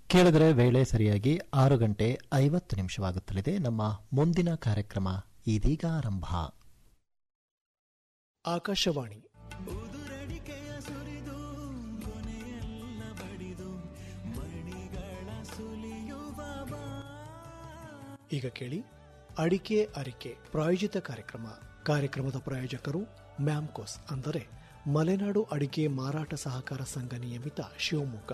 ಕೇಳಿದ್ರೆ ವೇಳೆ ಸರಿಯಾಗಿ ಆರು ಗಂಟೆ ಐವತ್ತು ನಿಮಿಷವಾಗುತ್ತಲಿದೆ ನಮ್ಮ ಮುಂದಿನ ಕಾರ್ಯಕ್ರಮ ಇದೀಗ ಆರಂಭ ಆಕಾಶವಾಣಿ ಈಗ ಕೇಳಿ ಅಡಿಕೆ ಅರಿಕೆ ಪ್ರಾಯೋಜಿತ ಕಾರ್ಯಕ್ರಮ ಕಾರ್ಯಕ್ರಮದ ಪ್ರಾಯೋಜಕರು ಮ್ಯಾಮ್ಕೋಸ್ ಅಂದರೆ ಮಲೆನಾಡು ಅಡಿಕೆ ಮಾರಾಟ ಸಹಕಾರ ಸಂಘ ನಿಯಮಿತ ಶಿವಮೊಗ್ಗ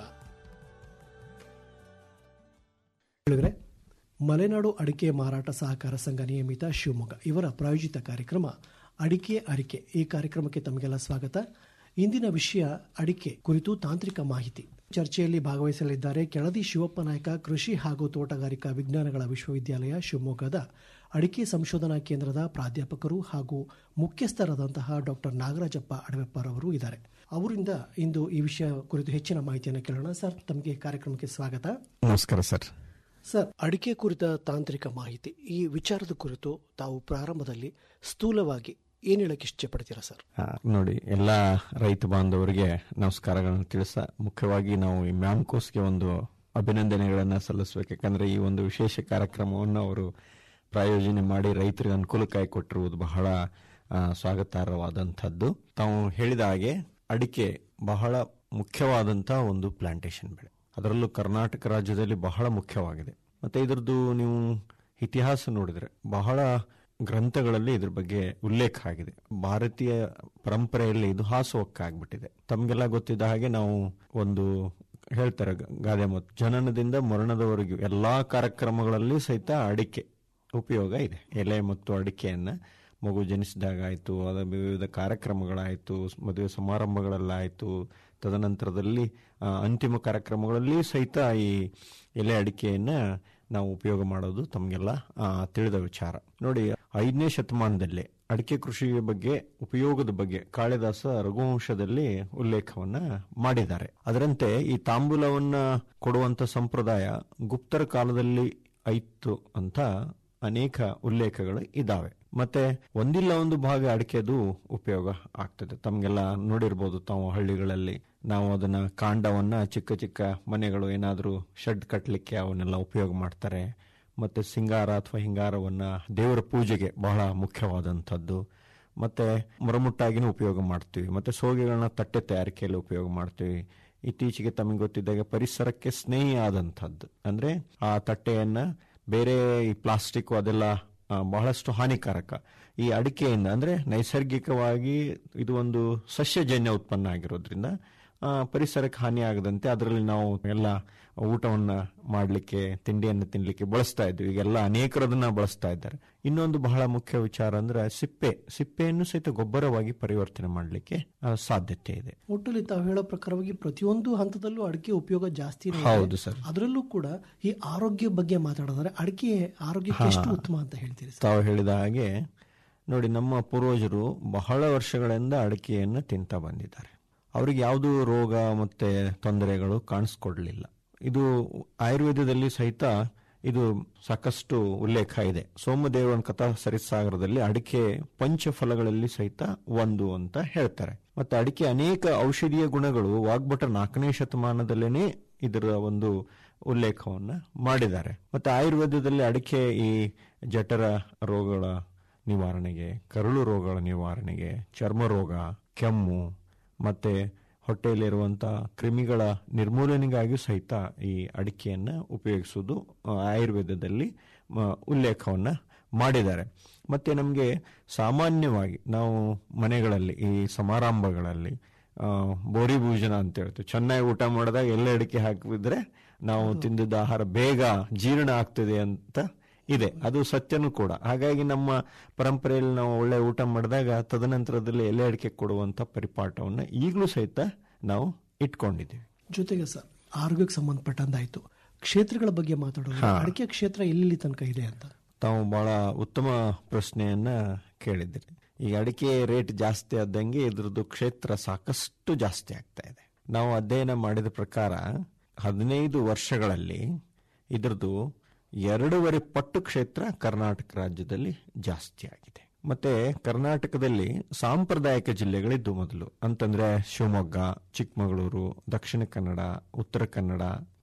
ಹೇಳಿದ್ರೆ ಮಲೆನಾಡು ಅಡಿಕೆ ಮಾರಾಟ ಸಹಕಾರ ಸಂಘ ನಿಯಮಿತ ಶಿವಮೊಗ್ಗ ಇವರ ಪ್ರಾಯೋಜಿತ ಕಾರ್ಯಕ್ರಮ ಅಡಿಕೆ ಅರಿಕೆ ಈ ಕಾರ್ಯಕ್ರಮಕ್ಕೆ ತಮಗೆಲ್ಲ ಸ್ವಾಗತ ಇಂದಿನ ವಿಷಯ ಅಡಿಕೆ ಕುರಿತು ತಾಂತ್ರಿಕ ಮಾಹಿತಿ ಚರ್ಚೆಯಲ್ಲಿ ಭಾಗವಹಿಸಲಿದ್ದಾರೆ ಕೆಳದಿ ಶಿವಪ್ಪ ನಾಯಕ ಕೃಷಿ ಹಾಗೂ ತೋಟಗಾರಿಕಾ ವಿಜ್ಞಾನಗಳ ವಿಶ್ವವಿದ್ಯಾಲಯ ಶಿವಮೊಗ್ಗದ ಅಡಿಕೆ ಸಂಶೋಧನಾ ಕೇಂದ್ರದ ಪ್ರಾಧ್ಯಾಪಕರು ಹಾಗೂ ಮುಖ್ಯಸ್ಥರಾದಂತಹ ಡಾಕ್ಟರ್ ನಾಗರಾಜಪ್ಪ ಅಡವೆಪ್ಪರವರು ಇದ್ದಾರೆ ಅವರಿಂದ ಇಂದು ಈ ವಿಷಯ ಕುರಿತು ಹೆಚ್ಚಿನ ಮಾಹಿತಿಯನ್ನು ಕೇಳೋಣ ಸರ್ ತಮಗೆ ಕಾರ್ಯಕ್ರಮಕ್ಕೆ ಸ್ವಾಗತ ನಮಸ್ಕಾರ ಸರ್ ಸರ್ ಅಡಿಕೆ ಕುರಿತ ತಾಂತ್ರಿಕ ಮಾಹಿತಿ ಈ ವಿಚಾರದ ಕುರಿತು ತಾವು ಪ್ರಾರಂಭದಲ್ಲಿ ಸ್ಥೂಲವಾಗಿ ಏನ್ ಹೇಳಕ್ ಇಷ್ಟಪಡ್ತೀರಾ ಸರ್ ಆ, ನೋಡಿ ಎಲ್ಲ ರೈತ ಬಾಂಧವರಿಗೆ ನಮಸ್ಕಾರಗಳನ್ನು ತಿಳಿಸ ಮುಖ್ಯವಾಗಿ ನಾವು ಈ ಮ್ಯಾಮ್ಕೋಸ್ಗೆ ಒಂದು ಅಭಿನಂದನೆಗಳನ್ನು ಸಲ್ಲಿಸಬೇಕು ಯಾಕಂದ್ರೆ ಈ ಒಂದು ವಿಶೇಷ ಕಾರ್ಯಕ್ರಮವನ್ನು ಅವರು ಪ್ರಾಯೋಜನೆ ಮಾಡಿ ರೈತರಿಗೆ ಅನುಕೂಲಕ್ಕಾಗಿ ಕೊಟ್ಟಿರುವುದು ಬಹಳ ಆ, ಸ್ವಾಗತಾರ್ಹವಾದಂಥದ್ದು ತಾವು ಹೇಳಿದ ಹಾಗೆ ಅಡಿಕೆ ಬಹಳ ಮುಖ್ಯವಾದಂತಹ ಒಂದು ಪ್ಲಾಂಟೇಶನ್ ಬೆಳೆ ಅದರಲ್ಲೂ ಕರ್ನಾಟಕ ರಾಜ್ಯದಲ್ಲಿ ಬಹಳ ಮುಖ್ಯವಾಗಿದೆ ಮತ್ತೆ ಇದರದ್ದು ನೀವು ಇತಿಹಾಸ ನೋಡಿದ್ರೆ ಬಹಳ ಗ್ರಂಥಗಳಲ್ಲಿ ಇದ್ರ ಬಗ್ಗೆ ಉಲ್ಲೇಖ ಆಗಿದೆ ಭಾರತೀಯ ಪರಂಪರೆಯಲ್ಲಿ ಇದು ಹಾಸುವಕ್ಕಾಗ್ಬಿಟ್ಟಿದೆ ತಮಗೆಲ್ಲ ಗೊತ್ತಿದ್ದ ಹಾಗೆ ನಾವು ಒಂದು ಹೇಳ್ತಾರೆ ಗ- ಗಾದೆ ಮತ್ತು ಜನನದಿಂದ ಮರಣದವರೆಗೂ ಎಲ್ಲಾ ಕಾರ್ಯಕ್ರಮಗಳಲ್ಲಿ ಸಹಿತ ಅಡಿಕೆ ಉಪಯೋಗ ಇದೆ ಎಲೆ ಮತ್ತು ಅಡಿಕೆಯನ್ನ ಮಗು ಜನಿಸಿದಾಗ ಆಯಿತು ಅದರ ವಿವಿಧ ಕಾರ್ಯಕ್ರಮಗಳಾಯಿತು ಮದುವೆ ಸಮಾರಂಭಗಳಲ್ಲಾಯಿತು ತದನಂತರದಲ್ಲಿ ಆ, ಅಂತಿಮ ಕಾರ್ಯಕ್ರಮಗಳಲ್ಲಿ ಸಹಿತ ಈ ಎಲೆ ಅಡಿಕೆಯನ್ನ ನಾವು ಉಪಯೋಗ ಮಾಡೋದು ತಮಗೆಲ್ಲ ಆ, ತಿಳಿದ ವಿಚಾರ ನೋಡಿ ಐದನೇ ಶತಮಾನದಲ್ಲಿ ಅಡಿಕೆ ಕೃಷಿ ಬಗ್ಗೆ ಉಪಯೋಗದ ಬಗ್ಗೆ ಕಾಳಿದಾಸ ರಘುವಂಶದಲ್ಲಿ ಉಲ್ಲೇಖವನ್ನ ಮಾಡಿದ್ದಾರೆ ಅದರಂತೆ ಈ ತಾಂಬೂಲವನ್ನ ಕೊಡುವಂತ ಸಂಪ್ರದಾಯ ಗುಪ್ತರ ಕಾಲದಲ್ಲಿ ಐತ್ತು ಅಂತ ಅನೇಕ ಉಲ್ಲೇಖಗಳು ಇದಾವೆ ಮತ್ತೆ ಒಂದಿಲ್ಲ ಒಂದು ಭಾಗ ಅಡಿಕೆದು ಉಪಯೋಗ ಆಗ್ತದೆ ತಮ್ಗೆಲ್ಲ ನೋಡಿರ್ಬೋದು ತಾವು ಹಳ್ಳಿಗಳಲ್ಲಿ ನಾವು ಅದನ್ನ ಕಾಂಡವನ್ನ ಚಿಕ್ಕ ಚಿಕ್ಕ ಮನೆಗಳು ಏನಾದರೂ ಶೆಡ್ ಕಟ್ಟಲಿಕ್ಕೆ ಅವನ್ನೆಲ್ಲ ಉಪಯೋಗ ಮಾಡ್ತಾರೆ ಮತ್ತೆ ಸಿಂಗಾರ ಅಥವಾ ಹಿಂಗಾರವನ್ನ ದೇವರ ಪೂಜೆಗೆ ಬಹಳ ಮುಖ್ಯವಾದಂಥದ್ದು ಮತ್ತೆ ಮರಮುಟ್ಟಾಗಿನೂ ಉಪಯೋಗ ಮಾಡ್ತೀವಿ ಮತ್ತೆ ಸೋಗೆಗಳನ್ನ ತಟ್ಟೆ ತಯಾರಿಕೆಯಲ್ಲಿ ಉಪಯೋಗ ಮಾಡ್ತೀವಿ ಇತ್ತೀಚೆಗೆ ತಮಗೆ ಗೊತ್ತಿದ್ದಾಗ ಪರಿಸರಕ್ಕೆ ಸ್ನೇಹಿ ಆದಂಥದ್ದು ಅಂದ್ರೆ ಆ ತಟ್ಟೆಯನ್ನ ಬೇರೆ ಈ ಪ್ಲಾಸ್ಟಿಕ್ ಅದೆಲ್ಲ ಆ, ಬಹಳಷ್ಟು ಹಾನಿಕಾರಕ ಈ ಅಡಿಕೆಯಿಂದ ಅಂದ್ರೆ ನೈಸರ್ಗಿಕವಾಗಿ ಇದು ಒಂದು ಸಸ್ಯಜನ್ಯ ಉತ್ಪನ್ನ ಆಗಿರೋದ್ರಿಂದ ಆ, ಪರಿಸರಕ್ಕೆ ಹಾನಿ ಆಗದಂತೆ ಅದರಲ್ಲಿ ನಾವು ಎಲ್ಲ ಊಟವನ್ನ ಮಾಡಲಿಕ್ಕೆ ತಿಂಡಿಯನ್ನು ತಿನ್ಲಿಕ್ಕೆ ಬಳಸ್ತಾ ಇದ್ವಿ ಈಗೆಲ್ಲ ಅನೇಕರು ಅದನ್ನ ಬಳಸ್ತಾ ಇದ್ದಾರೆ ಇನ್ನೊಂದು ಬಹಳ ಮುಖ್ಯ ವಿಚಾರ ಅಂದ್ರೆ ಸಿಪ್ಪೆ ಸಿಪ್ಪೆಯನ್ನು ಸಹಿತ ಗೊಬ್ಬರವಾಗಿ ಪರಿವರ್ತನೆ ಮಾಡಲಿಕ್ಕೆ ಸಾಧ್ಯತೆ ಇದೆ ಒಟ್ಟಲ್ಲಿ ತಾವು ಹೇಳೋ ಪ್ರಕಾರವಾಗಿ ಪ್ರತಿಯೊಂದು ಹಂತದಲ್ಲೂ ಅಡಿಕೆ ಉಪಯೋಗ ಜಾಸ್ತಿ ಹೌದು ಸರ್ ಅದರಲ್ಲೂ ಕೂಡ ಈ ಆರೋಗ್ಯ ಬಗ್ಗೆ ಮಾತಾಡೋದಾದ್ರೆ ಅಡಿಕೆ ಆರೋಗ್ಯಕ್ಕೆ ಎಷ್ಟು ಉತ್ತಮ ಅಂತ ಹೇಳ್ತೀರಿ ಸರ್ ತಾವು ಹೇಳಿದ ಹಾಗೆ ನೋಡಿ ನಮ್ಮ ಪೂರ್ವಜರು ಬಹಳ ವರ್ಷಗಳಿಂದ ಅಡಿಕೆಯನ್ನು ತಿಂತ ಬಂದಿದ್ದಾರೆ ಅವರಿಗೆ ಯಾವುದೂ ರೋಗ ಮತ್ತೆ ತೊಂದರೆಗಳು ಕಾಣಿಸ್ಕೊಡ್ಲಿಲ್ಲ ಇದು ಆಯುರ್ವೇದದಲ್ಲಿ ಸಹಿತ ಇದು ಸಾಕಷ್ಟು ಉಲ್ಲೇಖ ಇದೆ ಸೋಮದೇವನ ಕಥಾ ಸರಿಸಾಗರದಲ್ಲಿ ಅಡಿಕೆ ಪಂಚಫಲಗಳಲ್ಲಿ ಸಹಿತ ಒಂದು ಅಂತ ಹೇಳ್ತಾರೆ ಮತ್ತೆ ಅಡಿಕೆ ಅನೇಕ ಔಷಧೀಯ ಗುಣಗಳು ವಾಗ್ಭಟ ನಾಲ್ಕನೇ ಶತಮಾನದಲ್ಲೇನೆ ಇದರ ಒಂದು ಉಲ್ಲೇಖವನ್ನ ಮಾಡಿದ್ದಾರೆ ಮತ್ತೆ ಆಯುರ್ವೇದದಲ್ಲಿ ಅಡಿಕೆ ಈ ಜಠರ ರೋಗಗಳ ನಿವಾರಣೆಗೆ ಕರುಳು ರೋಗಗಳ ನಿವಾರಣೆಗೆ ಚರ್ಮ ರೋಗ ಕೆಮ್ಮು ಮತ್ತೆ ಹೊಟ್ಟೆಯಲ್ಲಿರುವಂತಹ ಕ್ರಿಮಿಗಳ ನಿರ್ಮೂಲನೆಗಾಗಿ ಸಹಿತ ಈ ಅಡಿಕೆಯನ್ನ ಉಪಯೋಗಿಸುವುದು ಆ, ಆಯುರ್ವೇದದಲ್ಲಿ ಮ, ಉಲ್ಲೇಖವನ್ನ ಮಾಡಿದ್ದಾರೆ ಮತ್ತೆ ನಮಗೆ ಸಾಮಾನ್ಯವಾಗಿ ನಾವು ಮನೆಗಳಲ್ಲಿ ಈ ಸಮಾರಂಭಗಳಲ್ಲಿ ಆ, ಬೋರಿ ಭೋಜನ ಅಂತ ಹೇಳ್ತೀವಿ ಚೆನ್ನಾಗಿ ಊಟ ಮಾಡಿದಾಗ ಎಲ್ಲ ಅಡಿಕೆ ಹಾಕಿದ್ರೆ ನಾವು ತಿಂದಿದ್ದ ಆಹಾರ ಬೇಗ ಜೀರ್ಣ ಆಗ್ತದೆ ಅಂತ ಇದೆ ಅದು ಸತ್ಯನೂ ಕೂಡ ಹಾಗಾಗಿ ನಮ್ಮ ಪರಂಪರೆಯಲ್ಲಿ ನಾವು ಒಳ್ಳೆ ಊಟ ಮಾಡಿದಾಗ ತದನಂತರದಲ್ಲಿ ಎಲೆ ಅಡಿಕೆ ಕೊಡುವಂತ ಪರಿಪಾಠವನ್ನ ಈಗಲೂ ಸಹಿತ ನಾವು ಇಟ್ಕೊಂಡಿದ್ದೀವಿ ಜೊತೆಗೆ ಸರ್ ಆರೋಗ್ಯಕ್ಕೆ ಸಂಬಂಧಪಟ್ಟಂದಾಯ್ತು ಕ್ಷೇತ್ರಗಳ ಬಗ್ಗೆ ಮಾತಾಡೋದು ಅಡಿಕೆ ಕ್ಷೇತ್ರ ಎಲ್ಲಿ ತನಕ ಇದೆ ಅಂತ ತಾವು ಬಹಳ ಉತ್ತಮ ಪ್ರಶ್ನೆಯನ್ನ ಕೇಳಿದ್ದೀರಿ ಈ ಅಡಿಕೆ ರೇಟ್ ಜಾಸ್ತಿ ಆದಂಗೆ ಇದ್ರದ್ದು ಕ್ಷೇತ್ರ ಸಾಕಷ್ಟು ಜಾಸ್ತಿ ಆಗ್ತಾ ಇದೆ ನಾವು ಅಧ್ಯಯನ ಮಾಡಿದ ಪ್ರಕಾರ ಹದಿನೈದು ವರ್ಷಗಳಲ್ಲಿ ಇದ್ರದ್ದು ಎರಡೂವರೆ ಪಟ್ಟು ಕ್ಷೇತ್ರ ಕರ್ನಾಟಕ ರಾಜ್ಯದಲ್ಲಿ ಜಾಸ್ತಿ ಆಗಿದೆ ಮತ್ತೆ ಕರ್ನಾಟಕದಲ್ಲಿ ಸಾಂಪ್ರದಾಯಿಕ ಜಿಲ್ಲೆಗಳಿದ್ದು ಮೊದಲು ಅಂತಂದ್ರೆ ಶಿವಮೊಗ್ಗ ಚಿಕ್ಕಮಗಳೂರು ದಕ್ಷಿಣ ಕನ್ನಡ ಉತ್ತರ ಕನ್ನಡ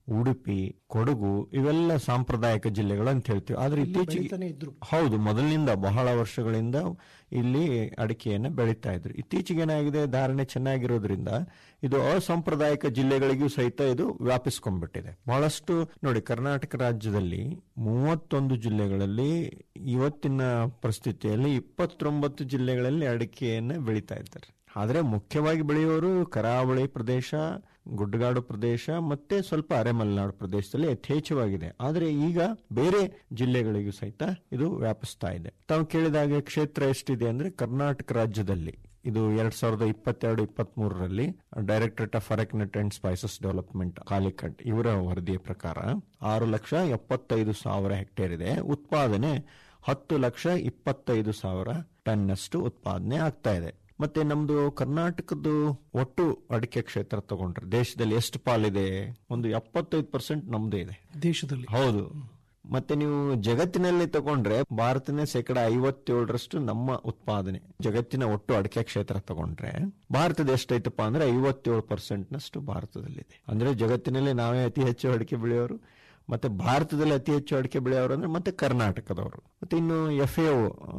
ಉಡುಪಿ ಕೊಡಗು ಇವೆಲ್ಲ ಸಾಂಪ್ರದಾಯಿಕ ಜಿಲ್ಲೆಗಳು ಅಂತ ಹೇಳ್ತೀವಿ ಆದ್ರೆ ಇತ್ತೀಚೆಗೆ ಬೆಳೀತಾನೆ ಇದ್ರು ಹೌದು ಮೊದಲಿನಿಂದ ಬಹಳ ವರ್ಷಗಳಿಂದ ಇಲ್ಲಿ ಅಡಿಕೆಯನ್ನ ಬೆಳೀತಾ ಇದ್ರು ಇತ್ತೀಚೆಗೆ ಏನಾಗಿದೆ ಧಾರಣೆ ಚೆನ್ನಾಗಿರೋದ್ರಿಂದ ಇದು ಅಸಾಂಪ್ರದಾಯಿಕ ಜಿಲ್ಲೆಗಳಿಗೂ ಸಹಿತ ಇದು ವ್ಯಾಪಿಸ್ಕೊಂಡ್ಬಿಟ್ಟಿದೆ ಬಹಳಷ್ಟು ನೋಡಿ ಕರ್ನಾಟಕ ರಾಜ್ಯದಲ್ಲಿ ಮೂವತ್ತೊಂದು ಜಿಲ್ಲೆಗಳಲ್ಲಿ ಇವತ್ತಿನ ಪರಿಸ್ಥಿತಿಯಲ್ಲಿ ಇಪ್ಪತ್ತೊಂಬತ್ತು ಜಿಲ್ಲೆಗಳಲ್ಲಿ ಅಡಿಕೆಯನ್ನ ಬೆಳೀತಾ ಇದ್ದಾರೆ ಆದ್ರೆ ಮುಖ್ಯವಾಗಿ ಬೆಳೆಯೋರು ಕರಾವಳಿ ಪ್ರದೇಶ ಗುಡ್ಡಗಾಡು ಪ್ರದೇಶ ಮತ್ತೆ ಸ್ವಲ್ಪ ಅರೆಮಲೆನಾಡು ಪ್ರದೇಶದಲ್ಲಿ ಯಥೇಚ್ಛವಾಗಿದೆ ಆದ್ರೆ ಈಗ ಬೇರೆ ಜಿಲ್ಲೆಗಳಿಗೂ ಸಹಿತ ಇದು ವ್ಯಾಪಿಸ್ತಾ ಇದೆ ತಾವು ಕೇಳಿದಾಗೆ ಕ್ಷೇತ್ರ ಎಷ್ಟಿದೆ ಅಂದ್ರೆ ಕರ್ನಾಟಕ ರಾಜ್ಯದಲ್ಲಿ ಇದು ಎರಡ್ ಸಾವಿರದ ಇಪ್ಪತ್ತೆರಡು ಇಪ್ಪತ್ತ್ ಮೂರರಲ್ಲಿ directorate of arecanut and spices development Calicut ಇವರ ವರದಿಯ ಪ್ರಕಾರ ಆರು ಲಕ್ಷ ಎಪ್ಪತ್ತೈದು ಸಾವಿರ ಹೆಕ್ಟೇರ್ ಇದೆ ಉತ್ಪಾದನೆ ಹತ್ತು ಲಕ್ಷ ಇಪ್ಪತ್ತೈದು ಸಾವಿರ ಟನ್ನಷ್ಟು ಉತ್ಪಾದನೆ ಆಗ್ತಾ ಇದೆ ಮತ್ತೆ ನಮ್ದು ಕರ್ನಾಟಕದ್ದು ಒಟ್ಟು ಅಡಿಕೆ ಕ್ಷೇತ್ರ ತಗೊಂಡ್ರೆ ದೇಶದಲ್ಲಿ ಎಷ್ಟು ಪಾಲಿದೆ ಒಂದು ಎಪ್ಪತ್ತೈದು ಪರ್ಸೆಂಟ್ ನಮ್ದೇ ಇದೆ ದೇಶದಲ್ಲಿ ಹೌದು ಮತ್ತೆ ನೀವು ಜಗತ್ತಿನಲ್ಲಿ ತಗೊಂಡ್ರೆ ಭಾರತನೇ ಶೇಕಡ ಐವತ್ತೇಳರಷ್ಟು ನಮ್ಮ ಉತ್ಪಾದನೆ ಜಗತ್ತಿನ ಒಟ್ಟು ಅಡಿಕೆ ಕ್ಷೇತ್ರ ತಗೊಂಡ್ರೆ ಭಾರತದ ಎಷ್ಟೈತಪ್ಪ ಅಂದ್ರೆ ಐವತ್ತೇಳು ಪರ್ಸೆಂಟ್ ನಷ್ಟು ಭಾರತದಲ್ಲಿದೆ ಅಂದ್ರೆ ಜಗತ್ತಿನಲ್ಲಿ ನಾವೇ ಅತಿ ಹೆಚ್ಚು ಅಡಿಕೆ ಬೆಳೆಯೋರು ಮತ್ತೆ ಭಾರತದಲ್ಲಿ ಅತಿ ಹೆಚ್ಚು ಅಡಿಕೆ ಬೆಳೆಯೋರು ಅಂದ್ರೆ ಮತ್ತೆ ಕರ್ನಾಟಕದವರು ಮತ್ತೆ ಇನ್ನು ಎಫ್ ಎ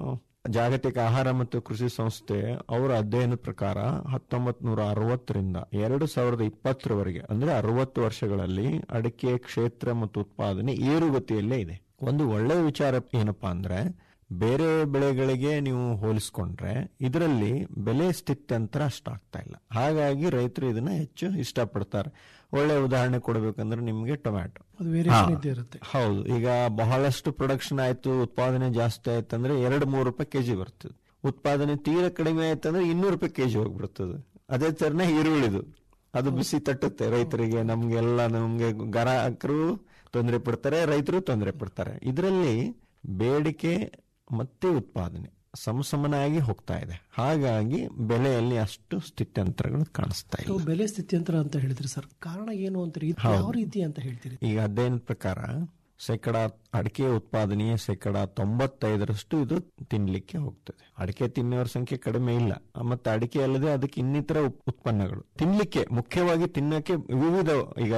ಜಾಗತಿಕ ಆಹಾರ ಮತ್ತು ಕೃಷಿ ಸಂಸ್ಥೆ ಅವರ ಅಧ್ಯಯನದ ಪ್ರಕಾರ ಹತ್ತೊಂಬತ್ ನೂರ ಅರವತ್ತರಿಂದ ಎರಡು ಸಾವಿರದ ಇಪ್ಪತ್ತರವರೆಗೆ ಅಂದ್ರೆ ಅರವತ್ತು ವರ್ಷಗಳಲ್ಲಿ ಅಡಿಕೆ ಕ್ಷೇತ್ರ ಮತ್ತು ಉತ್ಪಾದನೆ ಏರುಗತಿಯಲ್ಲೇ ಇದೆ ಒಂದು ಒಳ್ಳೆಯ ವಿಚಾರ ಏನಪ್ಪಾ ಅಂದ್ರೆ ಬೇರೆ ಬೆಳೆಗಳಿಗೆ ನೀವು ಹೋಲಿಸ್ಕೊಂಡ್ರೆ ಇದರಲ್ಲಿ ಬೆಲೆ ಸ್ಥಿತ್ಯಂತರ ಅಷ್ಟಾಗ್ತಾ ಇಲ್ಲ ಹಾಗಾಗಿ ರೈತರು ಇದನ್ನ ಹೆಚ್ಚು ಇಷ್ಟಪಡ್ತಾರೆ ಒಳ್ಳೆ ಉದಾಹರಣೆ ಕೊಡಬೇಕಂದ್ರೆ ನಿಮಗೆ ಟೊಮ್ಯಾಟೊ ಅದು ವೇರಿಯೇಷನ್ ಇದ್ದೇ ಇರುತ್ತೆ ಹೌದು ಈಗ ಬಹಳಷ್ಟು ಪ್ರೊಡಕ್ಷನ್ ಆಯ್ತು ಉತ್ಪಾದನೆ ಜಾಸ್ತಿ ಆಯ್ತಂದ್ರೆ ಎರಡು ಮೂರು ರೂಪಾಯಿ ಕೆಜಿ ಬರ್ತದೆ ಉತ್ಪಾದನೆ ತೀರಾ ಕಡಿಮೆ ಆಯ್ತಂದ್ರೆ ಇನ್ನೂರು ರೂಪಾಯಿ ಕೆಜಿ ಹೋಗ್ಬಿಡ್ತದೆ ಅದೇ ತರನೇ ಈರುಳ್ಳಿದು ಅದು ಬಿಸಿ ತಟ್ಟುತ್ತೆ ರೈತರಿಗೆ ನಮ್ಗೆಲ್ಲ ನಮ್ಗೆ ಗ್ರಾಹಕರು ತೊಂದರೆ ಪಡ್ತಾರೆ ರೈತರು ತೊಂದರೆ ಪಡ್ತಾರೆ ಇದರಲ್ಲಿ ಬೇಡಿಕೆ ಮತ್ತೆ ಉತ್ಪಾದನೆ ಸಮಸಮನಾಗಿ ಹೋಗ್ತಾ ಇದೆ ಹಾಗಾಗಿ ಬೆಲೆಯಲ್ಲಿ ಅಷ್ಟು ಸ್ಥಿತ್ಯಂತರಗಳು ಕಾಣಿಸ್ತಾ ಇಲ್ಲ ತಾವು ಬೆಲೆ ಸ್ಥಿತ್ಯಂತರ ಅಂತ ಹೇಳಿದ್ರಿ ಸರ್ ಕಾರಣ ಏನು ಅಂತೀರಿ ಇದು ಯಾವ ರೀತಿ ಅಂತ ಹೇಳ್ತೀರಿ ಈಗ ಅಧ್ಯಯನದ ಪ್ರಕಾರ ಶೇಕಡ ಅಡಿಕೆ ಉತ್ಪಾದನೆಯ ಶೇಕಡ ತೊಂಬತ್ತೈದರಷ್ಟು ಇದು ತಿನ್ಲಿಕ್ಕೆ ಹೋಗ್ತದೆ ಅಡಿಕೆ ತಿನ್ನೋರ ಸಂಖ್ಯೆ ಕಡಿಮೆ ಇಲ್ಲ ಮತ್ತೆ ಅಡಿಕೆ ಅಲ್ಲದೆ ಅದಕ್ಕೆ ಇನ್ನಿತರ ಉಪ್- ಉತ್ಪನ್ನಗಳು ತಿನ್ಲಿಕ್ಕೆ ಮುಖ್ಯವಾಗಿ ತಿನ್ನಕ್ಕೆ ವಿವಿಧ ಈಗ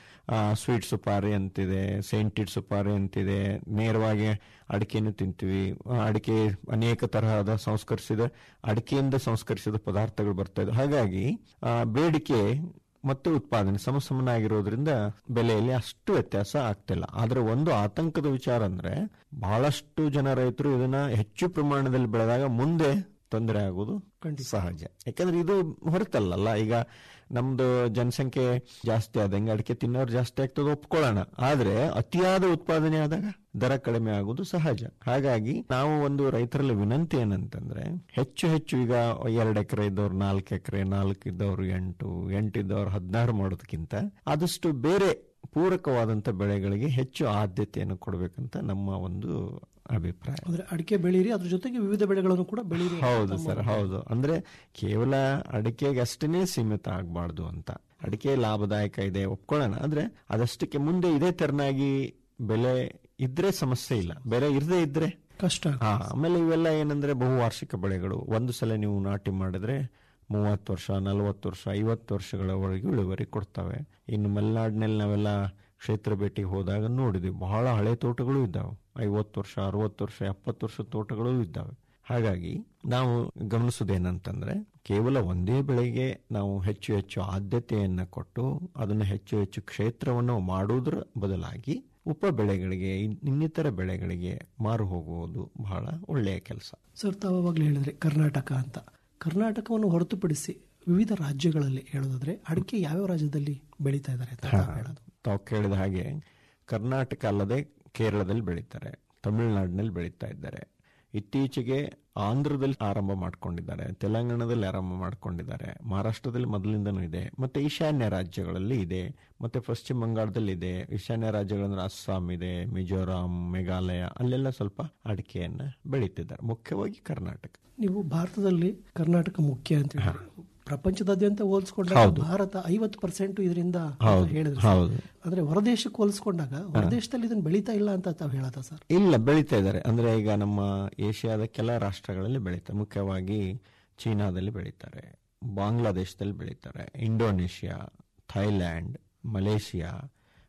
ಸ್ವೀಟ್ ಸುಪಾರಿ ಅಂತಿದೆ ಸೆಂಟಿಡ್ ಸುಪಾರಿ ಅಂತಿದೆ ನೇರವಾಗಿ ಅಡಿಕೆಯನ್ನು ತಿಂತೀವಿ ಆ, ಅಡಿಕೆ ಅನೇಕ ತರಹದ ಸಂಸ್ಕರಿಸಿದ ಅಡಿಕೆಯಿಂದ ಸಂಸ್ಕರಿಸಿದ ಪದಾರ್ಥಗಳು ಬರ್ತಾ ಇದೆ ಹಾಗಾಗಿ ಆ, ಬೇಡಿಕೆ ಮತ್ತು ಉತ್ಪಾದನೆ ಸಮಸಮನಾಗಿರೋದ್ರಿಂದ ಬೆಲೆಯಲ್ಲಿ ಅಷ್ಟು ವ್ಯತ್ಯಾಸ ಆಗ್ತಿಲ್ಲ ಆದ್ರೆ ಒಂದು ಆತಂಕದ ವಿಚಾರ ಅಂದ್ರೆ ಬಹಳಷ್ಟು ಜನ ರೈತರು ಇದನ್ನ ಹೆಚ್ಚು ಪ್ರಮಾಣದಲ್ಲಿ ಬೆಳೆದಾಗ ಮುಂದೆ ತೊಂದರೆ ಆಗೋದು ಸಹಜ ಯಾಕಂದ್ರೆ ಇದು ಹೊರತಲ್ಲಲ್ಲ ಈಗ ನಮ್ದು ಜನಸಂಖ್ಯೆ ಜಾಸ್ತಿ ಆದಂಗೆ ಅಡಿಕೆ ತಿನ್ನೋರು ಜಾಸ್ತಿ ಆಗ್ತದೆ ಒಪ್ಕೊಳ್ಳೋಣ ಆದ್ರೆ ಅತಿಯಾದ ಉತ್ಪಾದನೆ ಆದಾಗ ದರ ಕಡಿಮೆ ಆಗೋದು ಸಹಜ ಹಾಗಾಗಿ ನಾವು ಒಂದು ರೈತರಲ್ಲಿ ವಿನಂತಿ ಏನಂತಂದ್ರೆ ಹೆಚ್ಚು ಹೆಚ್ಚು ಈಗ ಎರಡು ಎಕರೆ ಇದ್ದವ್ರು ನಾಲ್ಕು ಎಕರೆ ನಾಲ್ಕು ಇದ್ದವ್ರು ಎಂಟು ಎಂಟು ಇದ್ದವ್ರು ಹದಿನಾರು ಮಾಡೋದಕ್ಕಿಂತ ಆದಷ್ಟು ಬೇರೆ ಪೂರಕವಾದಂತ ಬೆಳೆಗಳಿಗೆ ಹೆಚ್ಚು ಆದ್ಯತೆಯನ್ನು ಕೊಡಬೇಕಂತ ನಮ್ಮ ಒಂದು ಅಭಿಪ್ರಾಯ ಅಂದ್ರೆ ಅಡಿಕೆ ಬೆಳೀರಿ ಅದ್ರ ಜೊತೆಗೆ ವಿವಿಧ ಬೆಳೆಗಳನ್ನು ಕೂಡ ಬೆಳೀರಿ ಅಂತ ಹೌದು ತಮ್ಮ ಸರ್ ಹೌದು ಅಂದ್ರೆ ಕೇವಲ ಅಡಿಕೆಗೆ ಅಷ್ಟೇ ಸೀಮಿತ ಆಗಬಾರ್ದು ಅಂತ ಅಡಿಕೆ ಲಾಭದಾಯಕ ಇದೆ ಒಪ್ಕೊಳ್ಳೋಣ ಆದ್ರೆ ಅದಷ್ಟಕ್ಕೆ ಮುಂದೆ ಇದೇ ತೆರನಾಗಿ ಬೆಲೆ ಇದ್ರೆ ಸಮಸ್ಯೆ ಇಲ್ಲ ಬೆಲೆ ಇರದೇ ಇದ್ರೆ ಕಷ್ಟ ಹಾ ಆಮೇಲೆ ಇವೆಲ್ಲ ಏನಂದ್ರೆ ಬಹುವಾರ್ಷಿಕ ಬೆಳೆಗಳು ಒಂದು ಸಲ ನೀವು ನಾಟಿ ಮಾಡಿದ್ರೆ ಮೂವತ್ತು ವರ್ಷ ನಲವತ್ತು ವರ್ಷ ಐವತ್ತು ವರ್ಷಗಳವರೆಗೂ ಇಳುವರಿ ಕೊಡ್ತವೆ ಇನ್ನು ಮಲೆನಾಡಿನಲ್ಲಿ ನಾವೆಲ್ಲ ಕ್ಷೇತ್ರ ಭೇಟಿಗೆ ಹೋದಾಗ ನೋಡಿದ್ವಿ ಬಹಳ ಹಳೆ ತೋಟಗಳು ಇದ್ದಾವೆ ಐವತ್ತು ವರ್ಷ ಅರವತ್ತು ವರ್ಷ ಎಪ್ಪತ್ತು ವರ್ಷ ತೋಟಗಳು ಇದ್ದಾವೆ ಹಾಗಾಗಿ ನಾವು ಗಮನಿಸೋದೇನಂತಂದ್ರೆ ಕೇವಲ ಒಂದೇ ಬೆಳೆಗೆ ನಾವು ಹೆಚ್ಚು ಹೆಚ್ಚು ಆದ್ಯತೆಯನ್ನ ಕೊಟ್ಟು ಅದನ್ನು ಹೆಚ್ಚು ಹೆಚ್ಚು ಕ್ಷೇತ್ರವನ್ನು ಮಾಡುವುದರ ಬದಲಾಗಿ ಉಪ ಬೆಳೆಗಳಿಗೆ ಇನ್- ಇನ್ನಿತರ ಬೆಳೆಗಳಿಗೆ ಮಾರು ಹೋಗುವುದು ಬಹಳ ಒಳ್ಳೆಯ ಕೆಲಸ ಸರ್ ತಾವು ಅವಾಗಲೇ ಹೇಳಿದ್ರೆ ಕರ್ನಾಟಕ ಅಂತ ಕರ್ನಾಟಕವನ್ನು ಹೊರತುಪಡಿಸಿ ವಿವಿಧ ರಾಜ್ಯಗಳಲ್ಲಿ ಹೇಳೋದಾದ್ರೆ ಅಡಿಕೆ ಯಾವ್ಯಾವ ರಾಜ್ಯದಲ್ಲಿ ಬೆಳೀತಾ ಇದ್ದಾರೆ ಅಂತ ತಾವು ಹೇಳೋದು ತಾವು ಕೇಳಿದ ಹಾಗೆ ಕರ್ನಾಟಕ ಅಲ್ಲದೆ ಕೇರಳದಲ್ಲಿ ಬೆಳೀತಾರೆ ತಮಿಳುನಾಡಿನಲ್ಲಿ ಬೆಳೀತಾ ಇದ್ದಾರೆ ಇತ್ತೀಚೆಗೆ ಆಂಧ್ರದಲ್ಲಿ ಆರಂಭ ಮಾಡ್ಕೊಂಡಿದ್ದಾರೆ ತೆಲಂಗಾಣದಲ್ಲಿ ಆರಂಭ ಮಾಡ್ಕೊಂಡಿದ್ದಾರೆ ಮಹಾರಾಷ್ಟ್ರದಲ್ಲಿ ಮೊದಲಿಂದನೂ ಇದೆ ಮತ್ತೆ ಈಶಾನ್ಯ ರಾಜ್ಯಗಳಲ್ಲಿ ಇದೆ ಮತ್ತೆ ಪಶ್ಚಿಮ ಬಂಗಾಳದಲ್ಲಿ ಇದೆ ಈಶಾನ್ಯ ರಾಜ್ಯಗಳಂದ್ರೆ ಅಸ್ಸಾಂ ಇದೆ ಮಿಜೋರಾಂ ಮೇಘಾಲಯ ಅಲ್ಲೆಲ್ಲ ಸ್ವಲ್ಪ ಅಡಿಕೆಯನ್ನ ಬೆಳೀತಿದ್ದಾರೆ ಮುಖ್ಯವಾಗಿ ಕರ್ನಾಟಕ ನೀವು ಭಾರತದಲ್ಲಿ ಕರ್ನಾಟಕ ಮುಖ್ಯ ಅಂತ ಹೇಳಿದ್ರೆ ಪ್ರಪಂಚದಾದ್ಯಂತ ಹೋಲಿಸ್ಕೊಂಡಾಗ ಹೌದು. ಭಾರತ ಐವತ್ತು ಪರ್ಸೆಂಟ್ ಇದರಿಂದ ಅಂತ ಹೌದು, ಹೇಳಿದ್ರೆ ಹೌದು. ಅಂದ್ರೆ ಹೊರದೇಶಕ್ಕೆ ಹೋಲಿಸ್ಕೊಂಡಾಗ ಹೊರದೇಶದಲ್ಲಿ ಇದನ್ನ ಬೆಳೀತಾ ಇಲ್ಲ ಅಂತ ತಾವು ಹೇಳದ ಸರ್ ಇಲ್ಲ ಬೆಳೀತಾ ಇದ್ದಾರೆ ಅಂದ್ರೆ ಈಗ ನಮ್ಮ ಏಷ್ಯಾದ ಕೆಲ ರಾಷ್ಟ್ರಗಳಲ್ಲಿ ಬೆಳೀತಾರೆ ಮುಖ್ಯವಾಗಿ ಚೀನಾದಲ್ಲಿ ಬೆಳೀತಾರೆ ಬಾಂಗ್ಲಾದೇಶದಲ್ಲಿ ಬೆಳೀತಾರೆ Indonesia Thailand Malaysia